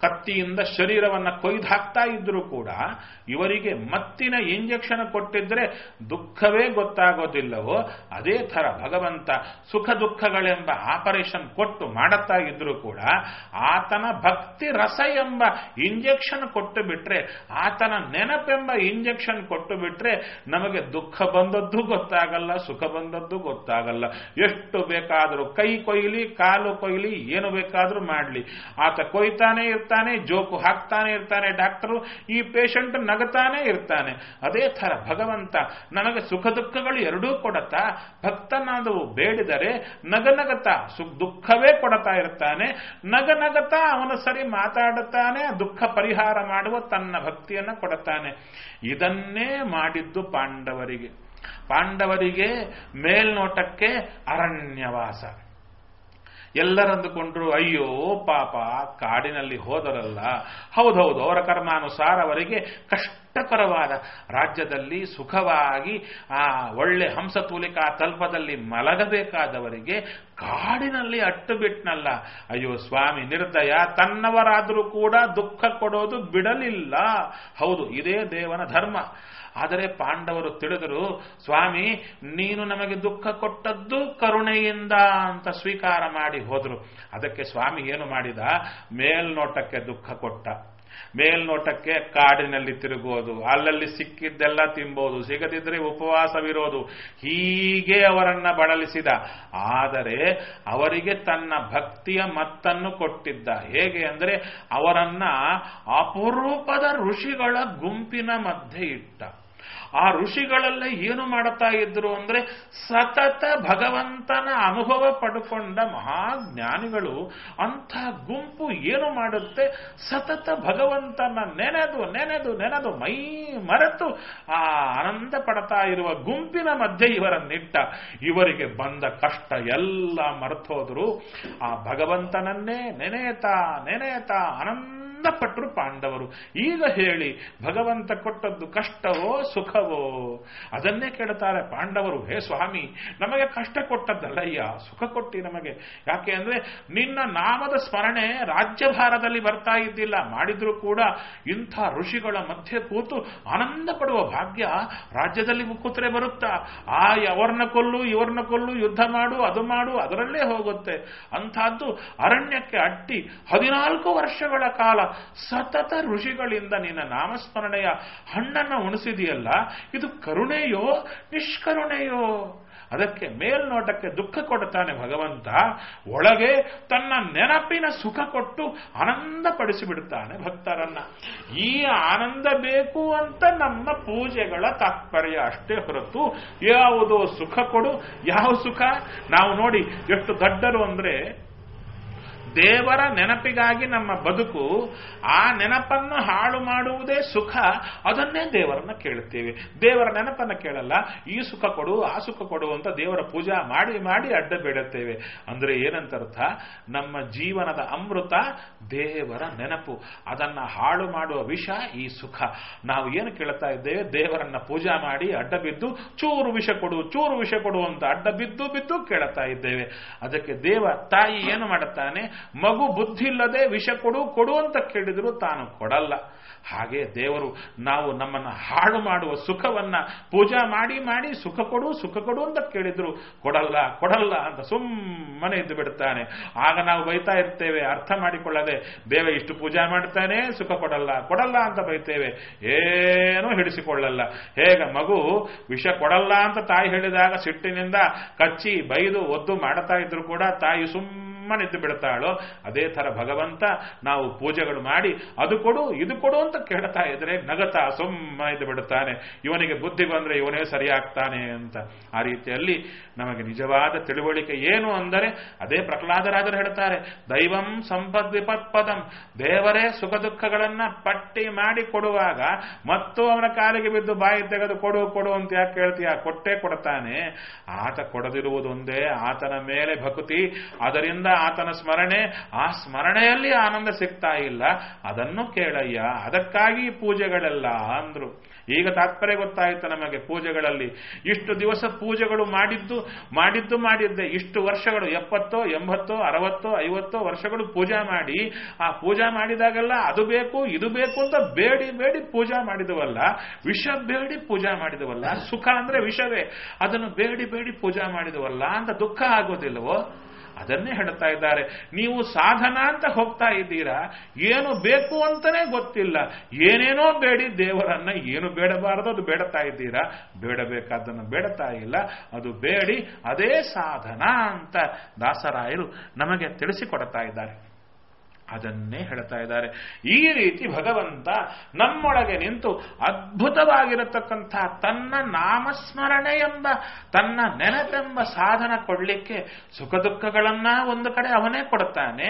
ಕತ್ತಿಯಿಂದ ಶರೀರವನ್ನ ಕೊಯ್ದು ಹಾಕ್ತಾ ಇದ್ರು ಕೂಡ ಇವರಿಗೆ ಮತ್ತಿನ ಇಂಜೆಕ್ಷನ್ ಕೊಟ್ಟಿದ್ರೆ ದುಃಖವೇ ಗೊತ್ತಾಗೋದಿಲ್ಲವೋ ಅದೇ ಥರ ಭಗವಂತ ಸುಖ ದುಃಖಗಳೆಂಬ ಆಪರೇಷನ್ ಕೊಟ್ಟು ಮಾಡುತ್ತಾ ಇದ್ರು ಕೂಡ ಆತನ ಭಕ್ತಿ ರಸ ಎಂಬ ಇಂಜೆಕ್ಷನ್ ಕೊಟ್ಟು ಬಿಟ್ರೆ ಆತನ ನೆನಪೆಂಬ ಇಂಜೆಕ್ಷನ್ ಕೊಟ್ಟು ಬಿಟ್ರೆ ನಮಗೆ ದುಃಖ ಬಂದದ್ದು ಗೊತ್ತಾಗಲ್ಲ ಸುಖ ಬಂದದ್ದು ಗೊತ್ತಾಗಲ್ಲ ಎಷ್ಟು ಬೇಕಾದರೂ ಕೈ ಕೊಯ್ಲಿ ಕಾಲು ಕೊಯ್ಲಿ ಏನು ಬೇಕಾದರೂ ಮಾಡಲಿ ಆತ ಕೊಯ್ತಾನೆ ಇರ್ತಾನೆ ಜೋಕು ಹಾಕ್ತಾನೆ ಇರ್ತಾನೆ ಡಾಕ್ಟರು ಈ ಪೇಷಂಟ್ ನಗತಾನೆ ಇರ್ತಾನೆ ಅದೇ ಥರ ಭಗವಂತ ನಮಗೆ ಸುಖ ದುಃಖಗಳು ಎರಡೂ ಕೊಡತಾ ಭಕ್ತನಾದವು ಬೇಡಿದರೆ ನಗನಗತ ಸು ದುಃಖವೇ ಕೊಡತಾ ಇರ್ತಾನೆ ನಗನಗತ ಅವನು ಸರಿ ಮಾತಾಡುತ್ತಾನೆ ದುಃಖ ಪರಿಹಾರ ಮಾಡುವ ತನ್ನ ಭಕ್ತಿಯನ್ನು ಕೊಡುತ್ತಾನೆ ಇದನ್ನೇ ಮಾಡಿದ್ದು ಪಾಂಡವರಿಗೆ ಪಾಂಡವರಿಗೆ ಮೇಲ್ನೋಟಕ್ಕೆ ಅರಣ್ಯವಾಸ ಎಲ್ಲರಂದುಕೊಂಡ್ರು ಅಯ್ಯೋ ಪಾಪ ಕಾಡಿನಲ್ಲಿ ಹೋದರಲ್ಲ ಹೌದೌದು ಅವರ ಕರ್ಮಾನುಸಾರ ಅವರಿಗೆ ಕಷ್ಟಕರವಾದ ರಾಜ್ಯದಲ್ಲಿ ಸುಖವಾಗಿ ಆ ಒಳ್ಳೆ ಹಂಸತೂಲಿಕಾ ತಲ್ಪದಲ್ಲಿ ಮಲಗಬೇಕಾದವರಿಗೆ ಕಾಡಿನಲ್ಲಿ ಅಟ್ಟು ಬಿಟ್ನಲ್ಲ ಅಯ್ಯೋ ಸ್ವಾಮಿ ನಿರ್ದಯ ತನ್ನವರಾದರೂ ಕೂಡ ದುಃಖ ಕೊಡೋದು ಬಿಡಲಿಲ್ಲ ಹೌದು ಇದೇ ದೇವನ ಧರ್ಮ ಆದರೆ ಪಾಂಡವರು ತಿಳಿದರು ಸ್ವಾಮಿ ನೀನು ನಮಗೆ ದುಃಖ ಕೊಟ್ಟದ್ದು ಕರುಣೆಯಿಂದ ಅಂತ ಸ್ವೀಕಾರ ಮಾಡಿ ಹೋದ್ರು ಅದಕ್ಕೆ ಸ್ವಾಮಿ ಏನು ಮಾಡಿದ ಮೇಲ್ನೋಟಕ್ಕೆ ದುಃಖ ಕೊಟ್ಟ ಮೇಲ್ನೋಟಕ್ಕೆ ಕಾಡಿನಲ್ಲಿ ತಿರುಗೋದು ಅಲ್ಲಲ್ಲಿ ಸಿಕ್ಕಿದ್ದೆಲ್ಲ ತಿಂಬೋದು ಸಿಗದಿದ್ರೆ ಉಪವಾಸವಿರೋದು ಹೀಗೆ ಅವರನ್ನ ಬಳಲಿಸಿದ ಆದರೆ ಅವರಿಗೆ ತನ್ನ ಭಕ್ತಿಯ ಮತ್ತನ್ನು ಕೊಟ್ಟಿದ್ದ ಹೇಗೆ ಅಂದರೆ ಅವರನ್ನ ಅಪರೂಪದ ಋಷಿಗಳ ಗುಂಪಿನ ಮಧ್ಯೆ ಇಟ್ಟ ಆ ಋಷಿಗಳೆಲ್ಲ ಏನು ಮಾಡುತ್ತಾ ಇದ್ರು ಅಂದ್ರೆ ಸತತ ಭಗವಂತನ ಅನುಭವ ಪಡ್ಕೊಂಡ ಮಹಾಜ್ಞಾನಿಗಳು ಅಂಥ ಗುಂಪು ಏನು ಮಾಡುತ್ತೆ ಸತತ ಭಗವಂತನ ನೆನೆದು ನೆನೆದು ನೆನೆದು ಮೈ ಮರೆತು ಆ ಆನಂದ ಪಡ್ತಾ ಇರುವ ಗುಂಪಿನ ಮಧ್ಯೆ ಇವರನ್ನಿಟ್ಟ ಇವರಿಗೆ ಬಂದ ಕಷ್ಟ ಎಲ್ಲ ಮರೆತೋದ್ರು ಆ ಭಗವಂತನನ್ನೇ ನೆನೆಯತಾ ನೆನೆಯತಾ ಆನಂದ ಪಟ್ಟರು ಪಾಂಡವರು ಈಗ ಹೇಳಿ ಭಗವಂತ ಕೊಟ್ಟದ್ದು ಕಷ್ಟವೋ ಸುಖವೋ ಅದನ್ನೇ ಕೇಳುತ್ತಾರೆ ಪಾಂಡವರು ಹೇ ಸ್ವಾಮಿ ನಮಗೆ ಕಷ್ಟ ಕೊಟ್ಟದ್ದಲ್ಲಯ್ಯ ಸುಖ ಕೊಟ್ಟಿ ನಮಗೆ ಯಾಕೆ ಅಂದ್ರೆ ನಿನ್ನ ನಾಮದ ಸ್ಮರಣೆ ರಾಜ್ಯಭಾರದಲ್ಲಿ ಬರ್ತಾ ಇದ್ದಿಲ್ಲ ಮಾಡಿದ್ರೂ ಕೂಡ ಇಂಥ ಋಷಿಗಳ ಮಧ್ಯೆ ಕೂತು ಆನಂದ ಪಡುವ ಭಾಗ್ಯ ರಾಜ್ಯದಲ್ಲಿ ಕೂತ್ರೆ ಬರುತ್ತಾ ಆ ಅವರನ್ನ ಕೊಲ್ಲು ಇವ್ರನ್ನ ಕೊಲ್ಲು ಯುದ್ಧ ಮಾಡು ಅದು ಮಾಡು ಅದರಲ್ಲೇ ಹೋಗುತ್ತೆ ಅಂಥದ್ದು ಅರಣ್ಯಕ್ಕೆ ಅಟ್ಟಿ ಹದಿನಾಲ್ಕು ವರ್ಷಗಳ ಕಾಲ ಸತತ ಋಷಿಗಳಿಂದ ನಿನ್ನ ನಾಮಸ್ಮರಣೆಯ ಹಣ್ಣನ್ನು ಉಣಿಸಿದೆಯಲ್ಲ ಇದು ಕರುಣೆಯೋ ನಿಷ್ಕರುಣೆಯೋ ಅದಕ್ಕೆ ಮೇಲ್ನೋಟಕ್ಕೆ ದುಃಖ ಕೊಡುತ್ತಾನೆ ಭಗವಂತ ಒಳಗೆ ತನ್ನ ನೆನಪಿನ ಸುಖ ಕೊಟ್ಟು ಆನಂದ ಪಡಿಸಿಬಿಡುತ್ತಾನೆ ಭಕ್ತರನ್ನ ಈ ಆನಂದ ಬೇಕು ಅಂತ ನಮ್ಮ ಪೂಜೆಗಳ ತಾತ್ಪರ್ಯ ಅಷ್ಟೇ ಹೊರತು ಯಾವುದೋ ಸುಖ ಕೊಡು ಯಾವ ಸುಖ ನಾವು ನೋಡಿ ಎಷ್ಟು ದೊಡ್ಡರು ಅಂದ್ರೆ ದೇವರ ನೆನಪಿಗಾಗಿ ನಮ್ಮ ಬದುಕು ಆ ನೆನಪನ್ನು ಹಾಳು ಮಾಡುವುದೇ ಸುಖ ಅದನ್ನೇ ದೇವರನ್ನ ಕೇಳುತ್ತೇವೆ ದೇವರ ನೆನಪನ್ನು ಕೇಳಲ್ಲ ಈ ಸುಖ ಕೊಡು ಆ ಸುಖ ಕೊಡು ಅಂತ ದೇವರ ಪೂಜಾ ಮಾಡಿ ಮಾಡಿ ಅಡ್ಡ ಬೇಡುತ್ತೇವೆ ಅಂದ್ರೆ ಏನಂತರ್ಥ ನಮ್ಮ ಜೀವನದ ಅಮೃತ ದೇವರ ನೆನಪು ಅದನ್ನ ಹಾಳು ಮಾಡುವ ವಿಷ ಈ ಸುಖ ನಾವು ಏನು ಕೇಳ್ತಾ ಇದ್ದೇವೆ ದೇವರನ್ನ ಪೂಜಾ ಮಾಡಿ ಅಡ್ಡ ಬಿದ್ದು ಚೂರು ವಿಷ ಕೊಡು ಚೂರು ವಿಷ ಕೊಡು ಅಂತ ಅಡ್ಡ ಬಿದ್ದು ಬಿದ್ದು ಕೇಳುತ್ತಾ ಇದ್ದೇವೆ ಅದಕ್ಕೆ ದೇವ ತಾಯಿ ಏನು ಮಾಡುತ್ತಾನೆ ಮಗು ಬುದ್ಧಿ ಇಲ್ಲದೆ ವಿಷ ಕೊಡು ಕೊಡು ಅಂತ ಕೇಳಿದ್ರು ತಾನು ಕೊಡಲ್ಲ ಹಾಗೆ ದೇವರು ನಾವು ನಮ್ಮನ್ನ ಹಾಳು ಮಾಡುವ ಸುಖವನ್ನ ಪೂಜಾ ಮಾಡಿ ಮಾಡಿ ಸುಖ ಕೊಡು ಸುಖ ಕೊಡು ಅಂತ ಕೇಳಿದ್ರು ಕೊಡಲ್ಲ ಕೊಡಲ್ಲ ಅಂತ ಸುಮ್ಮನೆ ಇದ್ದು ಬಿಡ್ತಾನೆ ಆಗ ನಾವು ಬೈತಾ ಇರ್ತೇವೆ ಅರ್ಥ ಮಾಡಿಕೊಳ್ಳದೆ ದೇವ ಇಷ್ಟು ಪೂಜಾ ಮಾಡ್ತಾನೆ ಸುಖ ಕೊಡಲ್ಲ ಕೊಡಲ್ಲ ಅಂತ ಬೈತೇವೆ ಏನೂ ಹಿಡಿಸಿಕೊಳ್ಳಲ್ಲ ಹೇಗ ಮಗು ವಿಷ ಕೊಡಲ್ಲ ಅಂತ ತಾಯಿ ಹೇಳಿದಾಗ ಸಿಟ್ಟಿನಿಂದ ಕಚ್ಚಿ ಬೈದು ಒದ್ದು ಮಾಡ್ತಾ ಇದ್ರು ಕೂಡ ತಾಯಿ ಸುಮ್ಮ ಸುಮ್ಮನಿದ್ದು ಬಿಡ್ತಾಳೋ ಅದೇ ತರ ಭಗವಂತ ನಾವು ಪೂಜೆಗಳು ಮಾಡಿ ಅದು ಕೊಡು ಇದು ಕೊಡು ಅಂತ ಕೇಳ್ತಾ ಇದ್ರೆ ನಗತ ಸುಮ್ಮ ಇದ್ದು ಬಿಡುತ್ತಾನೆ ಇವನಿಗೆ ಬುದ್ಧಿ ಬಂದ್ರೆ ಇವನೇ ಸರಿಯಾಗ್ತಾನೆ ಅಂತ ಆ ರೀತಿಯಲ್ಲಿ ನಮಗೆ ನಿಜವಾದ ತಿಳುವಳಿಕೆ ಏನು ಅಂದರೆ ಅದೇ ಪ್ರಹ್ಲಾದರಾಜರು ಹೇಳ್ತಾರೆ ದೈವಂ ಸಂಪದ್ ವಿಪತ್ಪದಂ ದೇವರೇ ಸುಖ ದುಃಖಗಳನ್ನ ಪಟ್ಟಿ ಮಾಡಿ ಕೊಡುವಾಗ ಮತ್ತು ಅವನ ಕಾಲಿಗೆ ಬಿದ್ದು ಬಾಯಿ ತೆಗೆದು ಕೊಡು ಕೊಡು ಅಂತ ಯಾಕೆ ಕೇಳ್ತೀಯ ಕೊಟ್ಟೇ ಕೊಡ್ತಾನೆ ಆತ ಕೊಡದಿರುವುದೊಂದೇ ಆತನ ಮೇಲೆ ಭಕ್ತಿ ಅದರಿಂದ ಆತನ ಸ್ಮರಣೆ ಆ ಸ್ಮರಣೆಯಲ್ಲಿ ಆನಂದ ಸಿಗ್ತಾ ಇಲ್ಲ ಅದನ್ನು ಕೇಳಯ್ಯ ಅದಕ್ಕಾಗಿ ಪೂಜೆಗಳೆಲ್ಲ ಅಂದ್ರು ಈಗ ತಾತ್ಪರ್ಯ ಗೊತ್ತಾಯಿತು ನಮಗೆ ಪೂಜೆಗಳಲ್ಲಿ ಇಷ್ಟು ದಿವಸ ಪೂಜೆಗಳು ಮಾಡಿದ್ದು ಮಾಡಿದ್ದು ಮಾಡಿದ್ದೆ ಇಷ್ಟು ವರ್ಷಗಳು ಎಪ್ಪತ್ತೋ ಎಂಬತ್ತೋ ಅರವತ್ತೋ ಐವತ್ತೋ ವರ್ಷಗಳು ಪೂಜಾ ಮಾಡಿ ಆ ಪೂಜಾ ಮಾಡಿದಾಗೆಲ್ಲ ಅದು ಬೇಕು ಇದು ಬೇಕು ಅಂತ ಬೇಡಿ ಬೇಡಿ ಪೂಜಾ ಮಾಡಿದವಲ್ಲ ವಿಷ ಬೇಡಿ ಪೂಜಾ ಮಾಡಿದವಲ್ಲ ಸುಖ ಅಂದ್ರೆ ವಿಷವೇ ಅದನ್ನು ಬೇಡಿ ಬೇಡಿ ಪೂಜಾ ಮಾಡಿದವಲ್ಲ ಅಂತ ದುಃಖ ಆಗೋದಿಲ್ಲವೋ ಅದನ್ನೇ ಹೇಳ್ತಾ ಇದ್ದಾರೆ ನೀವು ಸಾಧನ ಅಂತ ಹೋಗ್ತಾ ಇದ್ದೀರಾ ಏನು ಬೇಕು ಅಂತಾನೆ ಗೊತ್ತಿಲ್ಲ ಏನೇನೋ ಬೇಡಿ ದೇವರನ್ನ ಏನು ಬೇಡಬಾರದು ಅದು ಬೇಡತಾ ಇದ್ದೀರಾ ಬೇಡಬೇಕಾದ್ದನ್ನು ಬೇಡತಾ ಇಲ್ಲ ಅದು ಬೇಡಿ ಅದೇ ಸಾಧನ ಅಂತ ದಾಸರಾಯರು ನಮಗೆ ತಿಳಿಸಿಕೊಡ್ತಾ ಇದ್ದಾರೆ ಅದನ್ನೇ ಹೇಳ್ತಾ ಇದ್ದಾರೆ ಈ ರೀತಿ ಭಗವಂತ ನಮ್ಮೊಳಗೆ ನಿಂತು ಅದ್ಭುತವಾಗಿರತಕ್ಕಂಥ ತನ್ನ ನಾಮಸ್ಮರಣೆ ಎಂಬ ತನ್ನ ನೆನಪೆಂಬ ಸಾಧನ ಕೊಡಲಿಕ್ಕೆ ಸುಖ ದುಃಖಗಳನ್ನ ಒಂದು ಕಡೆ ಅವನೇ ಕೊಡುತ್ತಾನೆ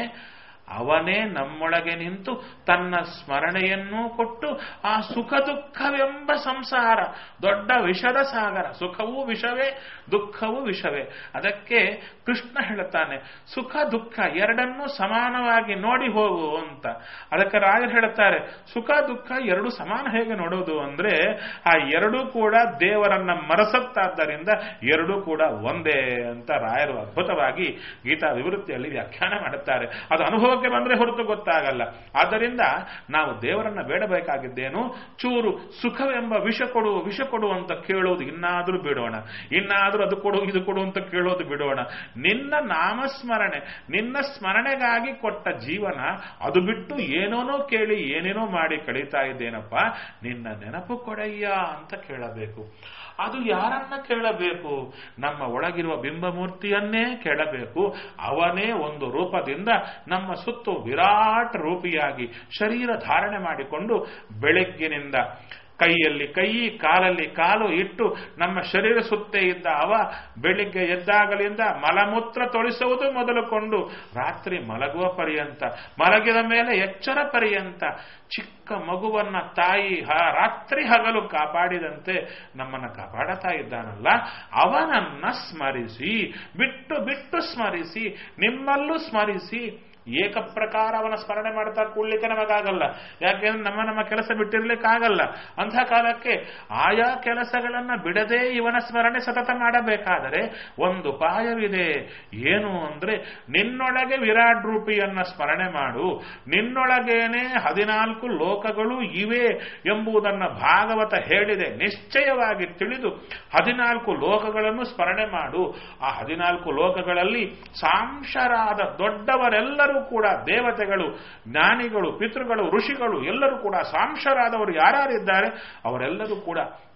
ಅವನೇ ನಮ್ಮೊಳಗೆ ನಿಂತು ತನ್ನ ಸ್ಮರಣೆಯನ್ನೂ ಕೊಟ್ಟು ಆ ಸುಖ ದುಃಖವೆಂಬ ಸಂಸಾರ ದೊಡ್ಡ ವಿಷದ ಸಾಗರ ಸುಖವೂ ವಿಷವೇ ದುಃಖವೂ ವಿಷವೇ ಅದಕ್ಕೆ ಕೃಷ್ಣ ಹೇಳುತ್ತಾನೆ ಸುಖ ದುಃಖ ಎರಡನ್ನೂ ಸಮಾನವಾಗಿ ನೋಡಿ ಹೋಗು ಅಂತ ಅದಕ್ಕೆ ರಾಯರು ಹೇಳುತ್ತಾರೆ ಸುಖ ದುಃಖ ಎರಡು ಸಮಾನ ಹೇಗೆ ನೋಡೋದು ಅಂದ್ರೆ ಆ ಎರಡೂ ಕೂಡ ದೇವರನ್ನ ಮರೆಸುತ್ತಾದ್ದರಿಂದ ಎರಡೂ ಕೂಡ ಒಂದೇ ಅಂತ ರಾಯರು ಅದ್ಭುತವಾಗಿ ಗೀತಾ ವಿವೃತ್ತಿಯಲ್ಲಿ ವ್ಯಾಖ್ಯಾನ ಮಾಡುತ್ತಾರೆ ಅದು ಅನುಭವಕ್ಕೆ ಬಂದ್ರೆ ಹೊರತು ಗೊತ್ತಾಗಲ್ಲ ಆದ್ದರಿಂದ ನಾವು ದೇವರನ್ನ ಬೇಡಬೇಕಾಗಿದ್ದೇನು ಚೂರು ಸುಖವೆಂಬ ವಿಷ ಕೊಡು ವಿಷ ಕೊಡು ಅಂತ ಕೇಳೋದು ಇನ್ನಾದ್ರೂ ಬಿಡೋಣ ಇನ್ನಾದ್ರೂ ಅದು ಕೊಡು ಇದು ಕೊಡು ಅಂತ ಕೇಳೋದು ಬಿಡೋಣ ನಿನ್ನ ನಾಮಸ್ಮರಣೆ ನಿನ್ನ ಸ್ಮರಣೆಗಾಗಿ ಕೊಟ್ಟ ಜೀವನ ಅದು ಬಿಟ್ಟು ಏನೇನೋ ಕೇಳಿ ಏನೇನೋ ಮಾಡಿ ಕಳೀತಾ ಇದ್ದೇನಪ್ಪ ನಿನ್ನ ನೆನಪು ಕೊಡಯ್ಯ ಅಂತ ಕೇಳಬೇಕು ಅದು ಯಾರನ್ನ ಕೇಳಬೇಕು ನಮ್ಮ ಒಳಗಿರುವ ಬಿಂಬಮೂರ್ತಿಯನ್ನೇ ಕೇಳಬೇಕು ಅವನೇ ಒಂದು ರೂಪದಿಂದ ನಮ್ಮ ಸುತ್ತು ವಿರಾಟ್ ರೂಪಿಯಾಗಿ ಶರೀರ ಧಾರಣೆ ಮಾಡಿಕೊಂಡು ಬೆಳಗ್ಗಿನಿಂದ ಕೈಯಲ್ಲಿ ಕೈ ಕಾಲಲ್ಲಿ ಕಾಲು ಇಟ್ಟು ನಮ್ಮ ಶರೀರ ಸುತ್ತೇ ಇದ್ದ ಅವ ಬೆಳಿಗ್ಗೆ ಎದ್ದಾಗಲಿಂದ ಮಲಮೂತ್ರ ತೊಳಿಸುವುದು ಮೊದಲುಕೊಂಡು ರಾತ್ರಿ ಮಲಗುವ ಪರ್ಯಂತ ಮಲಗಿದ ಮೇಲೆ ಎಚ್ಚರ ಪರ್ಯಂತ ಚಿಕ್ಕ ಮಗುವನ್ನ ತಾಯಿ ರಾತ್ರಿ ಹಗಲು ಕಾಪಾಡಿದಂತೆ ನಮ್ಮನ್ನ ಕಾಪಾಡತಾ ಇದ್ದಾನಲ್ಲ ಅವನನ್ನ ಸ್ಮರಿಸಿ ಬಿಟ್ಟು ಬಿಟ್ಟು ಸ್ಮರಿಸಿ ನಿಮ್ಮಲ್ಲೂ ಸ್ಮರಿಸಿ ಏಕ ಪ್ರಕಾರ ಅವನ ಸ್ಮರಣೆ ಮಾಡ್ತಾ ಕೂಡ್ಲಿಕ್ಕೆ ನಮಗಾಗಲ್ಲ ಯಾಕೆಂದ್ರೆ ನಮ್ಮ ನಮ್ಮ ಕೆಲಸ ಬಿಟ್ಟಿರ್ಲಿಕ್ಕಾಗಲ್ಲ ಅಂಥ ಕಾಲಕ್ಕೆ ಆಯಾ ಕೆಲಸಗಳನ್ನ ಬಿಡದೆ ಇವನ ಸ್ಮರಣೆ ಸತತ ಮಾಡಬೇಕಾದರೆ ಒಂದು ಉಪಾಯವಿದೆ ಏನು ಅಂದ್ರೆ ನಿನ್ನೊಳಗೆ ವಿರಾಟ್ ರೂಪಿಯನ್ನ ಸ್ಮರಣೆ ಮಾಡು ನಿನ್ನೊಳಗೇನೆ ಹದಿನಾಲ್ಕು ಲೋಕಗಳು ಇವೆ ಎಂಬುದನ್ನು ಭಾಗವತ ಹೇಳಿದೆ ನಿಶ್ಚಯವಾಗಿ ತಿಳಿದು ಹದಿನಾಲ್ಕು ಲೋಕಗಳನ್ನು ಸ್ಮರಣೆ ಮಾಡು ಆ ಹದಿನಾಲ್ಕು ಲೋಕಗಳಲ್ಲಿ ಸಾಂಶರಾದ ದೊಡ್ಡವರೆಲ್ಲರೂ ಕೂಡ ದೇವತೆಗಳು ಜ್ಞಾನಿಗಳು ಪಿತೃಗಳು ಋಷಿಗಳು ಎಲ್ಲರೂ ಕೂಡ ಸಾಂಶರಾದವರು ಯಾರ್ಯಾರಿದ್ದಾರೆ ಅವರೆಲ್ಲರೂ ಕೂಡ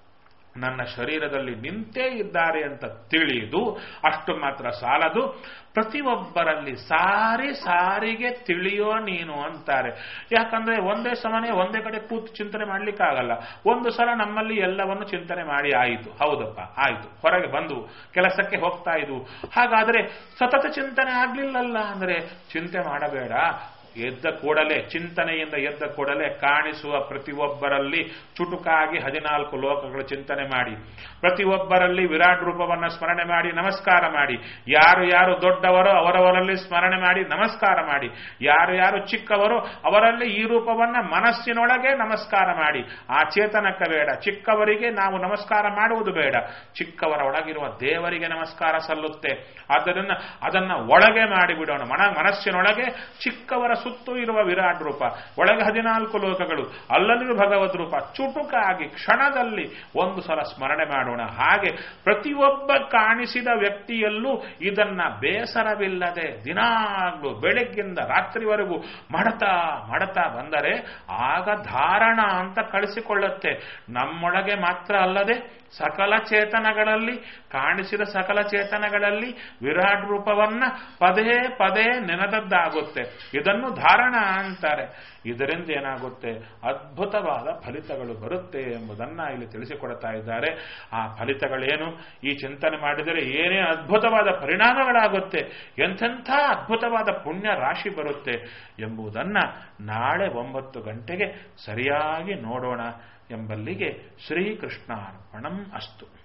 ನನ್ನ ಶರೀರದಲ್ಲಿ ನಿಂತೇ ಇದ್ದಾರೆ ಅಂತ ತಿಳಿದು ಅಷ್ಟು ಮಾತ್ರ ಸಾಲದು ಪ್ರತಿಯೊಬ್ಬರಲ್ಲಿ ಸಾರಿ ಸಾರಿಗೆ ತಿಳಿಯೋ ನೀನು ಅಂತಾರೆ ಯಾಕಂದ್ರೆ ಒಂದೇ ಸಮನೆ ಒಂದೇ ಕಡೆ ಕೂತು ಚಿಂತನೆ ಮಾಡ್ಲಿಕ್ಕಾಗಲ್ಲ ಒಂದು ಸಲ ನಮ್ಮಲ್ಲಿ ಎಲ್ಲವನ್ನು ಚಿಂತನೆ ಮಾಡಿ ಆಯಿತು ಹೌದಪ್ಪ ಆಯಿತು ಹೊರಗೆ ಬಂದು ಕೆಲಸಕ್ಕೆ ಹೋಗ್ತಾ ಇದ್ವು ಹಾಗಾದ್ರೆ ಸತತ ಚಿಂತನೆ ಆಗ್ಲಿಲ್ಲಲ್ಲ ಅಂದ್ರೆ ಚಿಂತೆ ಮಾಡಬೇಡ ಎದ್ದ ಕೂಡಲೇ ಚಿಂತನೆಯಿಂದ ಎದ್ದ ಕೂಡಲೇ ಕಾಣಿಸುವ ಪ್ರತಿಯೊಬ್ಬರಲ್ಲಿ ಚುಟುಕಾಗಿ ಹದಿನಾಲ್ಕು ಲೋಕಗಳು ಚಿಂತನೆ ಮಾಡಿ ಪ್ರತಿಯೊಬ್ಬರಲ್ಲಿ ವಿರಾಟ್ ರೂಪವನ್ನು ಸ್ಮರಣೆ ಮಾಡಿ ನಮಸ್ಕಾರ ಮಾಡಿ ಯಾರು ಯಾರು ದೊಡ್ಡವರೋ ಅವರವರಲ್ಲಿ ಸ್ಮರಣೆ ಮಾಡಿ ನಮಸ್ಕಾರ ಮಾಡಿ ಯಾರು ಯಾರು ಚಿಕ್ಕವರೋ ಅವರಲ್ಲಿ ಈ ರೂಪವನ್ನ ಮನಸ್ಸಿನೊಳಗೆ ನಮಸ್ಕಾರ ಮಾಡಿ ಆ ಚೇತನಕ್ಕೆ ಬೇಡ ಚಿಕ್ಕವರಿಗೆ ನಾವು ನಮಸ್ಕಾರ ಮಾಡುವುದು ಬೇಡ ಚಿಕ್ಕವರ ಒಳಗಿರುವ ದೇವರಿಗೆ ನಮಸ್ಕಾರ ಸಲ್ಲುತ್ತೆ ಆದ್ದರಿಂದ ಅದನ್ನ ಒಳಗೆ ಮಾಡಿಬಿಡೋಣ ಮನ ಮನಸ್ಸಿನೊಳಗೆ ಚಿಕ್ಕವರ ಸುತ್ತು ಇರುವ ವಿರಾಟ್ ರೂಪ ಒಳಗೆ ಹದಿನಾಲ್ಕು ಲೋಕಗಳು ಅಲ್ಲಲ್ಲಿರುವ ಭಗವದ್ ರೂಪ ಚುಟುಕಾಗಿ ಕ್ಷಣದಲ್ಲಿ ಒಂದು ಸಲ ಸ್ಮರಣೆ ಮಾಡೋಣ ಹಾಗೆ ಪ್ರತಿಯೊಬ್ಬ ಕಾಣಿಸಿದ ವ್ಯಕ್ತಿಯಲ್ಲೂ ಇದನ್ನ ಬೇಸರವಿಲ್ಲದೆ ದಿನಾಗ್ಲೂ ಬೆಳಗ್ಗಿಂದ ರಾತ್ರಿವರೆಗೂ ಮಡತಾ ಮಡತಾ ಬಂದರೆ ಆಗ ಧಾರಣ ಅಂತ ಕಳಿಸಿಕೊಳ್ಳುತ್ತೆ ನಮ್ಮೊಳಗೆ ಮಾತ್ರ ಅಲ್ಲದೆ ಸಕಲ ಚೇತನಗಳಲ್ಲಿ ಕಾಣಿಸಿದ ಸಕಲ ಚೇತನಗಳಲ್ಲಿ ವಿರಾಟ್ ರೂಪವನ್ನ ಪದೇ ಪದೇ ನೆನೆದದ್ದಾಗುತ್ತೆ ಇದನ್ನು ಧಾರಣ ಅಂತಾರೆ ಇದರಿಂದ ಏನಾಗುತ್ತೆ ಅದ್ಭುತವಾದ ಫಲಿತಗಳು ಬರುತ್ತೆ ಎಂಬುದನ್ನ ಇಲ್ಲಿ ತಿಳಿಸಿಕೊಡ್ತಾ ಇದ್ದಾರೆ ಆ ಫಲಿತಗಳೇನು ಈ ಚಿಂತನೆ ಮಾಡಿದರೆ ಏನೇ ಅದ್ಭುತವಾದ ಪರಿಣಾಮಗಳಾಗುತ್ತೆ ಎಂಥೆಂಥ ಅದ್ಭುತವಾದ ಪುಣ್ಯ ರಾಶಿ ಬರುತ್ತೆ ಎಂಬುದನ್ನ ನಾಳೆ ಒಂಬತ್ತು ಗಂಟೆಗೆ ಸರಿಯಾಗಿ ನೋಡೋಣ ಎಂಬಲ್ಲಿಗೆ ಶ್ರೀಕೃಷ್ಣಾರ್ಪಣಂ ಅಸ್ತು